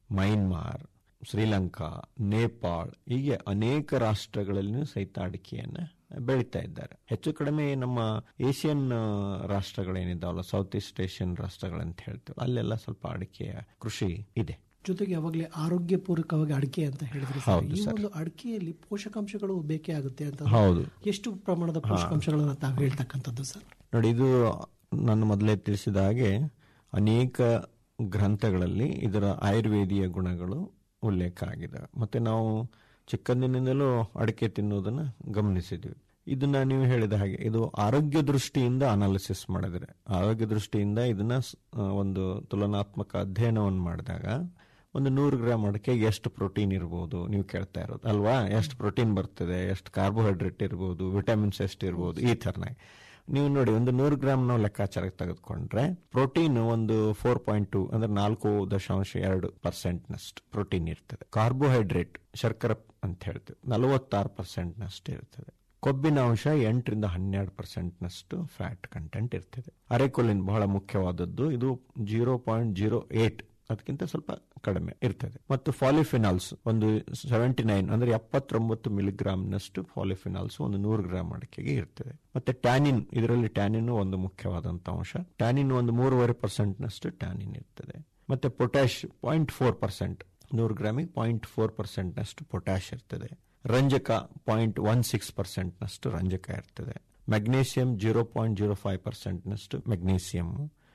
Myanmar Sri Lanka Nepal ಹೀಗೆ ಅನೇಕ ರಾಷ್ಟ್ರಗಳಲ್ಲಿ ಸಹಿತ ಅಡಿಕೆಯನ್ನ ಬೆಳೀತಾ ಇದ್ದಾರೆ ಹೆಚ್ಚು ಕಡಿಮೆ ನಮ್ಮ ಏಷ್ಯನ್ ಆ, ರಾಷ್ಟ್ರಗಳೇನಿದಾವಲ್ಲ ಸೌತ್ ಈಸ್ಟ್ ಏಷ್ಯನ್ ರಾಷ್ಟ್ರಗಳಂತ ಹೇಳ್ತೀವಿ ಅಲ್ಲೆಲ್ಲ ಸ್ವಲ್ಪ ಅಡಿಕೆಯ ಕೃಷಿ ಇದೆ ಜೊತೆಗೆ ಅವಾಗಲೇ ಆರೋಗ್ಯಪೂರ್ವಕವಾಗಿ ಅಡಿಕೆ ಅಂತ ಹೇಳಿದ್ರಿ ಸರ್. ಹೌದು ಈ ಸರ್. ಒಂದು ಅಡಿಕೆಯಲ್ಲಿ ಪೋಷಕಾಂಶಗಳು ಬೇಕೇ ಆಗುತ್ತೆ ಅಂತ ಹೌದು ಎಷ್ಟು ಪ್ರಮಾಣದ ಪೋಷಕಾಂಶಗಳನ್ನ ತಾವು ಹೇಳ್ತಕ್ಕಂಥದ್ದು ಸರ್ ನೋಡಿ ಇದು ನಾನು ಮೊದಲೇ ತಿಳಿಸಿದ ಹಾಗೆ ಅನೇಕ ಗ್ರಂಥಗಳಲ್ಲಿ ಇದರ ಆಯುರ್ವೇದಿಯ ಗುಣಗಳು ಉಲ್ಲೇಖ ಆಗಿದೆ ಮತ್ತೆ ನಾವು ಚಿಕ್ಕಂದಿನಿಂದಲೂ ಅಡಿಕೆ ತಿನ್ನುವುದನ್ನು ಗಮನಿಸಿದ್ವಿ ಇದನ್ನ ನೀವು ಹೇಳಿದ ಹಾಗೆ ಇದು ಆರೋಗ್ಯ ದೃಷ್ಟಿಯಿಂದ ಅನಾಲಿಸಿಸ್ ಮಾಡಿದ್ರೆ ಆರೋಗ್ಯ ದೃಷ್ಟಿಯಿಂದ ಇದನ್ನ ಸ್- ಆ, ಒಂದು ತುಲನಾತ್ಮಕ ಅಧ್ಯಯನವನ್ನು ಮಾಡಿದಾಗ ಒಂದು ನೂರು ಗ್ರಾಮ್ ಅಡಿಕೆಗೆ ಎಷ್ಟು ಪ್ರೋಟೀನ್ ಇರ್ಬೋದು ನೀವು ಕೇಳ್ತಾ ಇರೋದು ಅಲ್ವಾ ಎಷ್ಟು ಪ್ರೋಟೀನ್ ಬರ್ತದೆ ಎಷ್ಟು ಕಾರ್ಬೋಹೈಡ್ರೇಟ್ ಇರ್ಬೋದು ವಿಟಮಿನ್ಸ್ ಎಷ್ಟು ಇರ್ಬೋದು ಈ ಥರನಾಗಿ ನೀವು ನೋಡಿ ಒಂದು ನೂರು ಗ್ರಾಮ್ ನಾವು ಲೆಕ್ಕಾಚಾರಕ್ಕೆ ತೆಗೆದುಕೊಂಡ್ರೆ ಪ್ರೋಟೀನ್ ಒಂದು ಫೋರ್ ಪಾಯಿಂಟ್ ಟು ಅಂದ್ರೆ ನಾಲ್ಕು ದಶಾಂಶ ಎರಡು ಪರ್ಸೆಂಟ್ ನಷ್ಟು ಪ್ರೋಟೀನ್ ಇರ್ತದೆ ಕಾರ್ಬೋಹೈಡ್ರೇಟ್ ಶರ್ಕರ ಅಂತ ಹೇಳ್ತೇವೆ ನಲವತ್ತಾರು ಪರ್ಸೆಂಟ್ ನಷ್ಟು ಇರ್ತದೆ ಕೊಬ್ಬಿನ ಅಂಶ ಎಂಟರಿಂದ ಹನ್ನೆರಡು ಪರ್ಸೆಂಟ್ ನಷ್ಟು ಫ್ಯಾಟ್ ಕಂಟೆಂಟ್ ಇರ್ತದೆ ಅರೆಕೊಲಿನ್ ಬಹಳ ಮುಖ್ಯವಾದದ್ದು ಇದು ಜೀರೋ ಪಾಯಿಂಟ್ ಜೀರೋ ಏಟ್ ಅದಕ್ಕಿಂತ ಸ್ವಲ್ಪ ಕಡಿಮೆ ಇರ್ತದೆ ಮತ್ತು ಫಾಲಿಫಿನಾಲ್ಸ್ ಒಂದು ಸೆವೆಂಟಿ ನೈನ್ ಅಂದ್ರೆ ಎಪ್ಪತ್ತೊಂಬತ್ತು ಮಿಲಿಗ್ರಾಮ್ನಷ್ಟು ಫಾಲಿಫಿನಾಲ್ಸ್ ಒಂದು ನೂರು ಗ್ರಾಮ್ ಅಡಿಕೆಗೆ ಇರ್ತದೆ ಮತ್ತೆ ಟ್ಯಾನಿನ್ ಇದರಲ್ಲಿ ಟ್ಯಾನಿನ್ ಒಂದು ಮುಖ್ಯವಾದಂತ ಅಂಶ ಟ್ಯಾನಿನ್ ಒಂದು ಮೂರುವರೆ ಪರ್ಸೆಂಟ್ ನಷ್ಟು ಟ್ಯಾನಿನ್ ಇರ್ತದೆ ಮತ್ತೆ ಪೊಟ್ಯಾಶ್ ಪಾಯಿಂಟ್ ಫೋರ್ ಪರ್ಸೆಂಟ್ ನೂರು ಗ್ರಾಮಿಗೆ ಪಾಯಿಂಟ್ ಫೋರ್ ಪರ್ಸೆಂಟ್ ನಷ್ಟು ಪೊಟ್ಯಾಶ್ ಇರ್ತದೆ ರಂಜಕ ಪಾಯಿಂಟ್ ಒನ್ ಸಿಕ್ಸ್ ಪರ್ಸೆಂಟ್ ನಷ್ಟು ರಂಜಕ ಇರ್ತದೆ magnesium zero point zero five percent ನಷ್ಟು ಮೆಗ್ನೀಸಿಯಂ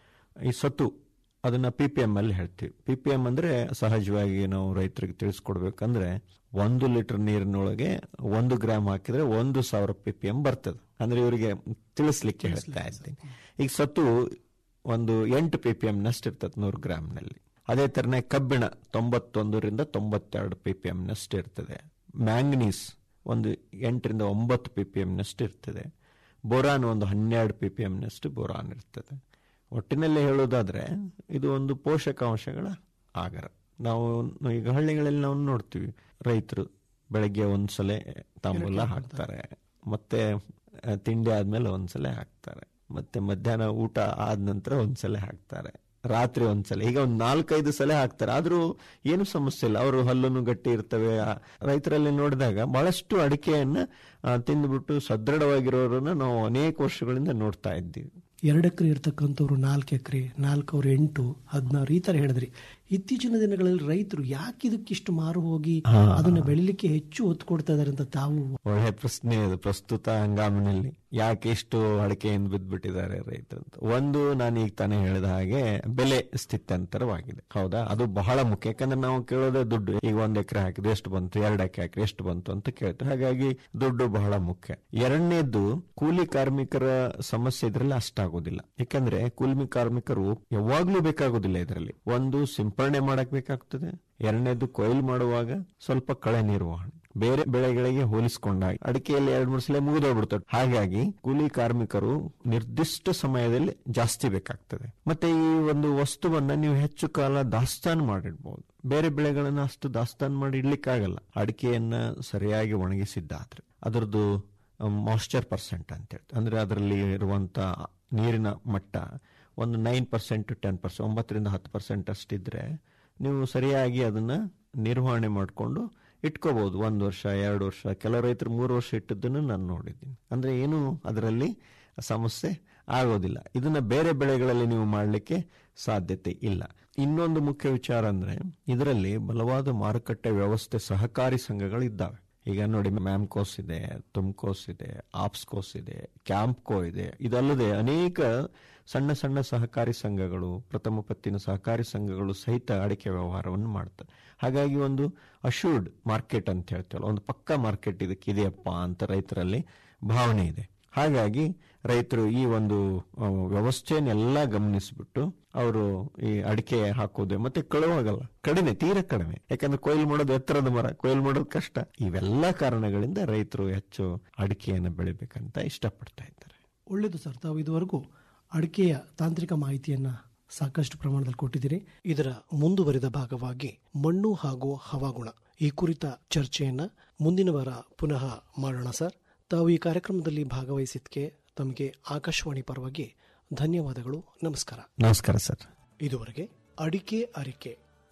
ಈ ಸತು ಅದನ್ನ ಪಿ ಪಿ ಎಂ ಅಲ್ಲಿ ಹೇಳ್ತೀವಿ ಪಿ ಪಿ ಎಂ ಅಂದ್ರೆ ಸಹಜವಾಗಿ ನಾವು ರೈತರಿಗೆ ತಿಳಿಸ್ಕೊಡ್ಬೇಕಂದ್ರೆ ಒಂದು ಲೀಟರ್ ನೀರಿನೊಳಗೆ ಒಂದು ಗ್ರಾಮ್ ಹಾಕಿದ್ರೆ ಒಂದು ಸಾವಿರ ಪಿ ಪಿ ಎಂ ಬರ್ತದೆ ಅಂದ್ರೆ ಇವರಿಗೆ ತಿಳಿಸ್ಲಿಕ್ಕೆ ಹೇಳ್ತಾ ಇದ್ದೀನಿ ಈಗ ಸತ್ತು ಒಂದು ಎಂಟು ಪಿ ಪಿ ಎಂ ನಷ್ಟು ಇರ್ತದೆ ನೂರು ಗ್ರಾಮ್ನಲ್ಲಿ ಅದೇ ತರನೇ ಕಬ್ಬಿಣ ತೊಂಬತ್ತೊಂದರಿಂದ ತೊಂಬತ್ತೆರಡು ಪಿ ಪಿ ಎಂ ನಷ್ಟು ಇರ್ತದೆ ಮ್ಯಾಂಗನೀಸ್ ಒಂದು ಎಂಟರಿಂದ ಒಂಬತ್ತು ಪಿ ಪಿ ಎಂ ನಷ್ಟು ಇರ್ತದೆ ಬೋರಾನ್ ಒಂದು ಹನ್ನೆರಡು ಪಿ ಪಿ ಎಂ ನಷ್ಟು ಬೋರಾನ್ ಇರ್ತದೆ ಒಟ್ಟಿನಲ್ಲಿ ಹೇಳೋದಾದ್ರೆ ಇದು ಒಂದು ಪೋಷಕಾಂಶಗಳ ಆಗರ ನಾವು ಈಗ ಹಳ್ಳಿಗಳಲ್ಲಿ ನಾವು ನೋಡ್ತೀವಿ ರೈತರು ಬೆಳಗ್ಗೆ ಒಂದ್ಸಲ ತಾಂಬೂಲ ಹಾಕ್ತಾರೆ ಮತ್ತೆ ಆ, ತಿಂಡಿ ಆದ್ಮೇಲೆ ಒಂದ್ಸಲ ಹಾಕ್ತಾರೆ ಮತ್ತೆ ಮಧ್ಯಾಹ್ನ ಊಟ ಆದ ನಂತರ ಒಂದ್ಸಲ ಹಾಕ್ತಾರೆ ರಾತ್ರಿ ಒಂದ್ಸಲ ಈಗ ಒಂದ್ ನಾಲ್ಕೈದು ಸಲ ಹಾಕ್ತಾರೆ ಆದ್ರೂ ಏನು ಸಮಸ್ಯೆ ಇಲ್ಲ ಅವರು ಹಲ್ಲನ್ನು ಗಟ್ಟಿ ಇರ್ತವೆ ಆ, ರೈತರಲ್ಲಿ ನೋಡಿದಾಗ ಬಹಳಷ್ಟು ಅಡಿಕೆಯನ್ನ ಆ, ತಿಂದ್ಬಿಟ್ಟು ಸದೃಢವಾಗಿರೋರನ್ನ ನಾವು ಅನೇಕ ವರ್ಷಗಳಿಂದ ನೋಡ್ತಾ ಇದ್ದೀವಿ ಎರಡು ಎಕರೆ ಇರ್ತಕ್ಕಂಥವ್ರು ನಾಲ್ಕು ಎಕರೆ ನಾಲ್ಕವ್ರು ಎಂಟು ಹದಿನಾರು ಈ ತರ ಹೇಳಿದ್ರಿ ಇತ್ತೀಚಿನ ದಿನಗಳಲ್ಲಿ ರೈತರು ಯಾಕೆ ಇದಕ್ಕಿಷ್ಟು ಮಾರು ಹೋಗಿ ಅದನ್ನ ಬೆಳಿಲಿಕ್ಕೆ ಹೆಚ್ಚು ಒತ್ತು ಕೊಡ್ತಾ ಇದಾರೆ ಅಂತ ತಾವು ಒಳ್ಳೆ ಪ್ರಶ್ನೆ ಅದು ಪ್ರಸ್ತುತ ಹಂಗಾಮಿನಲ್ಲಿ ಯಾಕೆ ಇಷ್ಟು ಅಡಿಕೆಯಿಂದ ಬಿದ್ದ್ಬಿಟ್ಟಿದ್ದಾರೆ ರೈತರು ಅಂತ ಒಂದು ನಾನು ಈಗ ತಾನೇ ಹೇಳಿದ ಹಾಗೆ ಬೆಲೆ ಸ್ಥಿತ್ಯಂತರವಾಗಿದೆ ಹೌದಾ ಅದು ಬಹಳ ಮುಖ್ಯ ಯಾಕಂದ್ರೆ ನಾವು ಕೇಳೋದೇ ದುಡ್ಡು ಈಗ ಒಂದ್ ಎಕರೆ ಹಾಕಿದ್ರೆ ಎಷ್ಟು ಬಂತು ಎರಡು ಎಕರೆ ಹಾಕಿದ್ರೆ ಎಷ್ಟು ಬಂತು ಅಂತ ಕೇಳ್ತೀವಿ ಹಾಗಾಗಿ ದುಡ್ಡು ಬಹಳ ಮುಖ್ಯ ಎರಡನೇದ್ದು ಕೂಲಿ ಕಾರ್ಮಿಕರ ಸಮಸ್ಯೆ ಇದ್ರಲ್ಲಿ ಅಷ್ಟಾಗೋದಿಲ್ಲ ಯಾಕಂದ್ರೆ ಕೂಲಿ ಕಾರ್ಮಿಕರು ಯಾವಾಗ್ಲೂ ಬೇಕಾಗೋದಿಲ್ಲ ಇದರಲ್ಲಿ ಒಂದು ಸಿಂಪರಣೆ ಮಾಡಕ್ ಬೇಕಾಗ್ತದೆ ಎರಡನೇದು ಕೊಯ್ಲು ಮಾಡುವಾಗ ಸ್ವಲ್ಪ ಕಳೆ ನಿರ್ವಹಣೆ ಬೇರೆ ಬೆಳೆಗಳಿಗೆ ಹೋಲಿಸಿಕೊಂಡಾಗ ಅಡಿಕೆಯಲ್ಲಿ ಎರಡ್ ಮೂರು ಸಲ ಮುಗಿದೋಗ್ಬಿಡ್ತದೆ ಹಾಗಾಗಿ ಕೂಲಿ ಕಾರ್ಮಿಕರು ನಿರ್ದಿಷ್ಟ ಸಮಯದಲ್ಲಿ ಜಾಸ್ತಿ ಬೇಕಾಗ್ತದೆ ಮತ್ತೆ ಈ ಒಂದು ವಸ್ತುವನ್ನ ನೀವು ಹೆಚ್ಚು ಕಾಲ ದಾಸ್ತಾನು ಮಾಡಿಡ್ಬಹುದು ಬೇರೆ ಬೆಳೆಗಳನ್ನ ಅಷ್ಟು ದಾಸ್ತಾನು ಮಾಡಿ ಇಡ್ಲಿಕ್ಕಾಗಲ್ಲ ಅಡಿಕೆಯನ್ನ ಸರಿಯಾಗಿ ಒಣಗಿಸಿದ್ದಾದ್ರೆ ಅದರದ್ದು ಮಾಯ್ಶ್ಚರ್ ಪರ್ಸೆಂಟ್ ಅಂತ ಹೇಳ್ತಾರೆ ಅಂದ್ರೆ ಅದರಲ್ಲಿ ಇರುವಂತ ನೀರಿನ ಮಟ್ಟ ಒಂದು ನೈನ್ ಪರ್ಸೆಂಟ್ ಟೆನ್ ಪರ್ಸೆಂಟ್ ಒಂಬತ್ತರಿಂದ ಹತ್ತು ಪರ್ಸೆಂಟ್ ಅಷ್ಟಿದ್ರೆ ನೀವು ಸರಿಯಾಗಿ ಅದನ್ನ ನಿರ್ವಹಣೆ ಮಾಡಿಕೊಂಡು ಇಟ್ಕೋಬಹುದು ಒಂದು ವರ್ಷ ಎರಡು ವರ್ಷ ಕೆಲ ರೈತರು ಮೂರು ವರ್ಷ ಇಟ್ಟದ್ದನ್ನು ನಾನು ನೋಡಿದ್ದೀನಿ ಅಂದ್ರೆ ಏನು ಅದರಲ್ಲಿ ಸಮಸ್ಯೆ ಆಗೋದಿಲ್ಲ ಇದನ್ನ ಬೇರೆ ಬೆಳೆಗಳಲ್ಲಿ ನೀವು ಮಾಡಲಿಕ್ಕೆ ಸಾಧ್ಯತೆ ಇಲ್ಲ ಇನ್ನೊಂದು ಮುಖ್ಯ ವಿಚಾರ ಅಂದ್ರೆ ಇದರಲ್ಲಿ ಬಲವಾದ ಮಾರುಕಟ್ಟೆ ವ್ಯವಸ್ಥೆ ಸಹಕಾರಿ ಸಂಘಗಳು ಇದ್ದಾವೆ ಈಗ ನೋಡಿ ಮ್ಯಾಮ್ಕೋಸ್ ಇದೆ ತುಮ್ಕೋಸ್ ಇದೆ ಆಪ್ಸ್ಕೋಸ್ ಇದೆ ಕ್ಯಾಂಪ್ಕೋ ಇದೆ ಇದಲ್ಲದೆ ಅನೇಕ ಸಣ್ಣ ಸಣ್ಣ ಸಹಕಾರಿ ಸಂಘಗಳು ಪ್ರಥಮ ಪತ್ತಿನ ಸಹಕಾರಿ ಸಂಘಗಳು ಸಹಿತ ಅಡಿಕೆ ವ್ಯವಹಾರವನ್ನು ಮಾಡ್ತಾರೆ ಹಾಗಾಗಿ ಒಂದು ಅಶೂರ್ಡ್ ಮಾರ್ಕೆಟ್ ಅಂತ ಹೇಳ್ತೇವಲ್ಲ ಒಂದು ಪಕ್ಕಾ ಮಾರ್ಕೆಟ್ ಇದಕ್ಕೆ ಇದೆಯಪ್ಪ ಅಂತ ರೈತರಲ್ಲಿ ಭಾವನೆ ಇದೆ ಹಾಗಾಗಿ ರೈತರು ಈ ಒಂದು ಆ, ವ್ಯವಸ್ಥೆಯನ್ನೆಲ್ಲ ಗಮನಿಸಿಬಿಟ್ಟು ಅವರು ಈ ಅಡಿಕೆ ಹಾಕೋದು ಮತ್ತೆ ಕಳುವಾಗಲ್ಲ ಕಡಿಮೆ ತೀರ ಕಡಿಮೆ ಯಾಕಂದ್ರೆ ಕೊಯ್ಲು ಮಾಡೋದು ಎತ್ತರದ ಮರ ಕೊಯ್ಲು ಮಾಡೋದು ಕಷ್ಟ ಇವೆಲ್ಲ ಕಾರಣಗಳಿಂದ ರೈತರು ಹೆಚ್ಚು ಅಡಿಕೆಯನ್ನು ಬೆಳಿಬೇಕಂತ ಇಷ್ಟಪಡ್ತಾ ಇದ್ದಾರೆ ಒಳ್ಳೆಯದು ಸರ್ ತಾವು ಇದುವರೆಗೂ ಅಡಿಕೆಯ ತಾಂತ್ರಿಕ ಮಾಹಿತಿಯನ್ನ ಸಾಕಷ್ಟು ಪ್ರಮಾಣದಲ್ಲಿ ಕೊಟ್ಟಿದ್ದೀರಿ ಇದರ ಮುಂದುವರಿದ ಭಾಗವಾಗಿ ಮಣ್ಣು ಹಾಗೂ ಹವಾಗುಣ ಈ ಕುರಿತ ಚರ್ಚೆಯನ್ನ ಮುಂದಿನ ವಾರ ಪುನಃ ಮಾಡೋಣ ಸರ್ ತಾವು ಈ ಕಾರ್ಯಕ್ರಮದಲ್ಲಿ ಭಾಗವಹಿಸಿದ್ದಕ್ಕೆ ತಮಗೆ ಆಕಾಶವಾಣಿ ಪರವಾಗಿ ಧನ್ಯವಾದಗಳು ನಮಸ್ಕಾರ ನಮಸ್ಕಾರ ಸರ್ ಇದುವರೆಗೆ ಅಡಿಕೆ ಅರಿಕೆ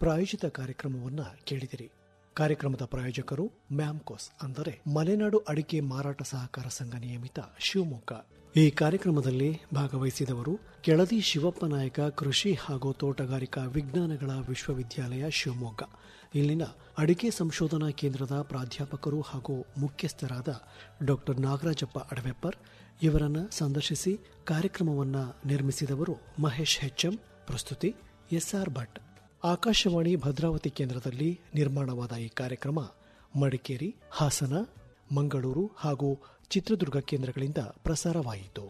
ಪ್ರಾಯೋಜಿತ ಕಾರ್ಯಕ್ರಮವನ್ನ ಕೇಳಿದಿರಿ ಕಾರ್ಯಕ್ರಮದ ಪ್ರಾಯೋಜಕರು ಮ್ಯಾಮ್ಕೋಸ್ ಅಂದರೆ ಮಲೆನಾಡು ಅಡಿಕೆ ಮಾರಾಟ ಸಹಕಾರ ಸಂಘ ನಿಯಮಿತ ಶಿವಮೊಗ್ಗ ಈ ಕಾರ್ಯಕ್ರಮದಲ್ಲಿ ಭಾಗವಹಿಸಿದವರು ಕೆಳದಿ ಶಿವಪ್ಪ ನಾಯಕ ಕೃಷಿ ಹಾಗೂ ತೋಟಗಾರಿಕಾ ವಿಜ್ಞಾನಗಳ ವಿಶ್ವವಿದ್ಯಾಲಯ ಶಿವಮೊಗ್ಗ ಇಲ್ಲಿನ ಅಡಿಕೆ ಸಂಶೋಧನಾ ಕೇಂದ್ರದ ಪ್ರಾಧ್ಯಾಪಕರು ಹಾಗೂ ಮುಖ್ಯಸ್ಥರಾದ ಡಾಕ್ಟರ್ ನಾಗರಾಜಪ್ಪ ಅಡವೆಪ್ಪರ್ ಇವರನ್ನ ಸಂದರ್ಶಿಸಿ ಕಾರ್ಯಕ್ರಮವನ್ನ ನಿರ್ಮಿಸಿದವರು ಮಹೇಶ್ ಹೆಚ್ಎಂ ಪ್ರಸ್ತುತಿ ಎಸ್ಆರ್ ಭಟ್ ಆಕಾಶವಾಣಿ ಭದ್ರಾವತಿ ಕೇಂದ್ರದಲ್ಲಿ ನಿರ್ಮಾಣವಾದ ಈ ಕಾರ್ಯಕ್ರಮ ಮಡಿಕೇರಿ ಹಾಸನ ಮಂಗಳೂರು ಹಾಗೂ ಚಿತ್ರದುರ್ಗ ಕೇಂದ್ರಗಳಿಂದ ಪ್ರಸಾರವಾಯಿತು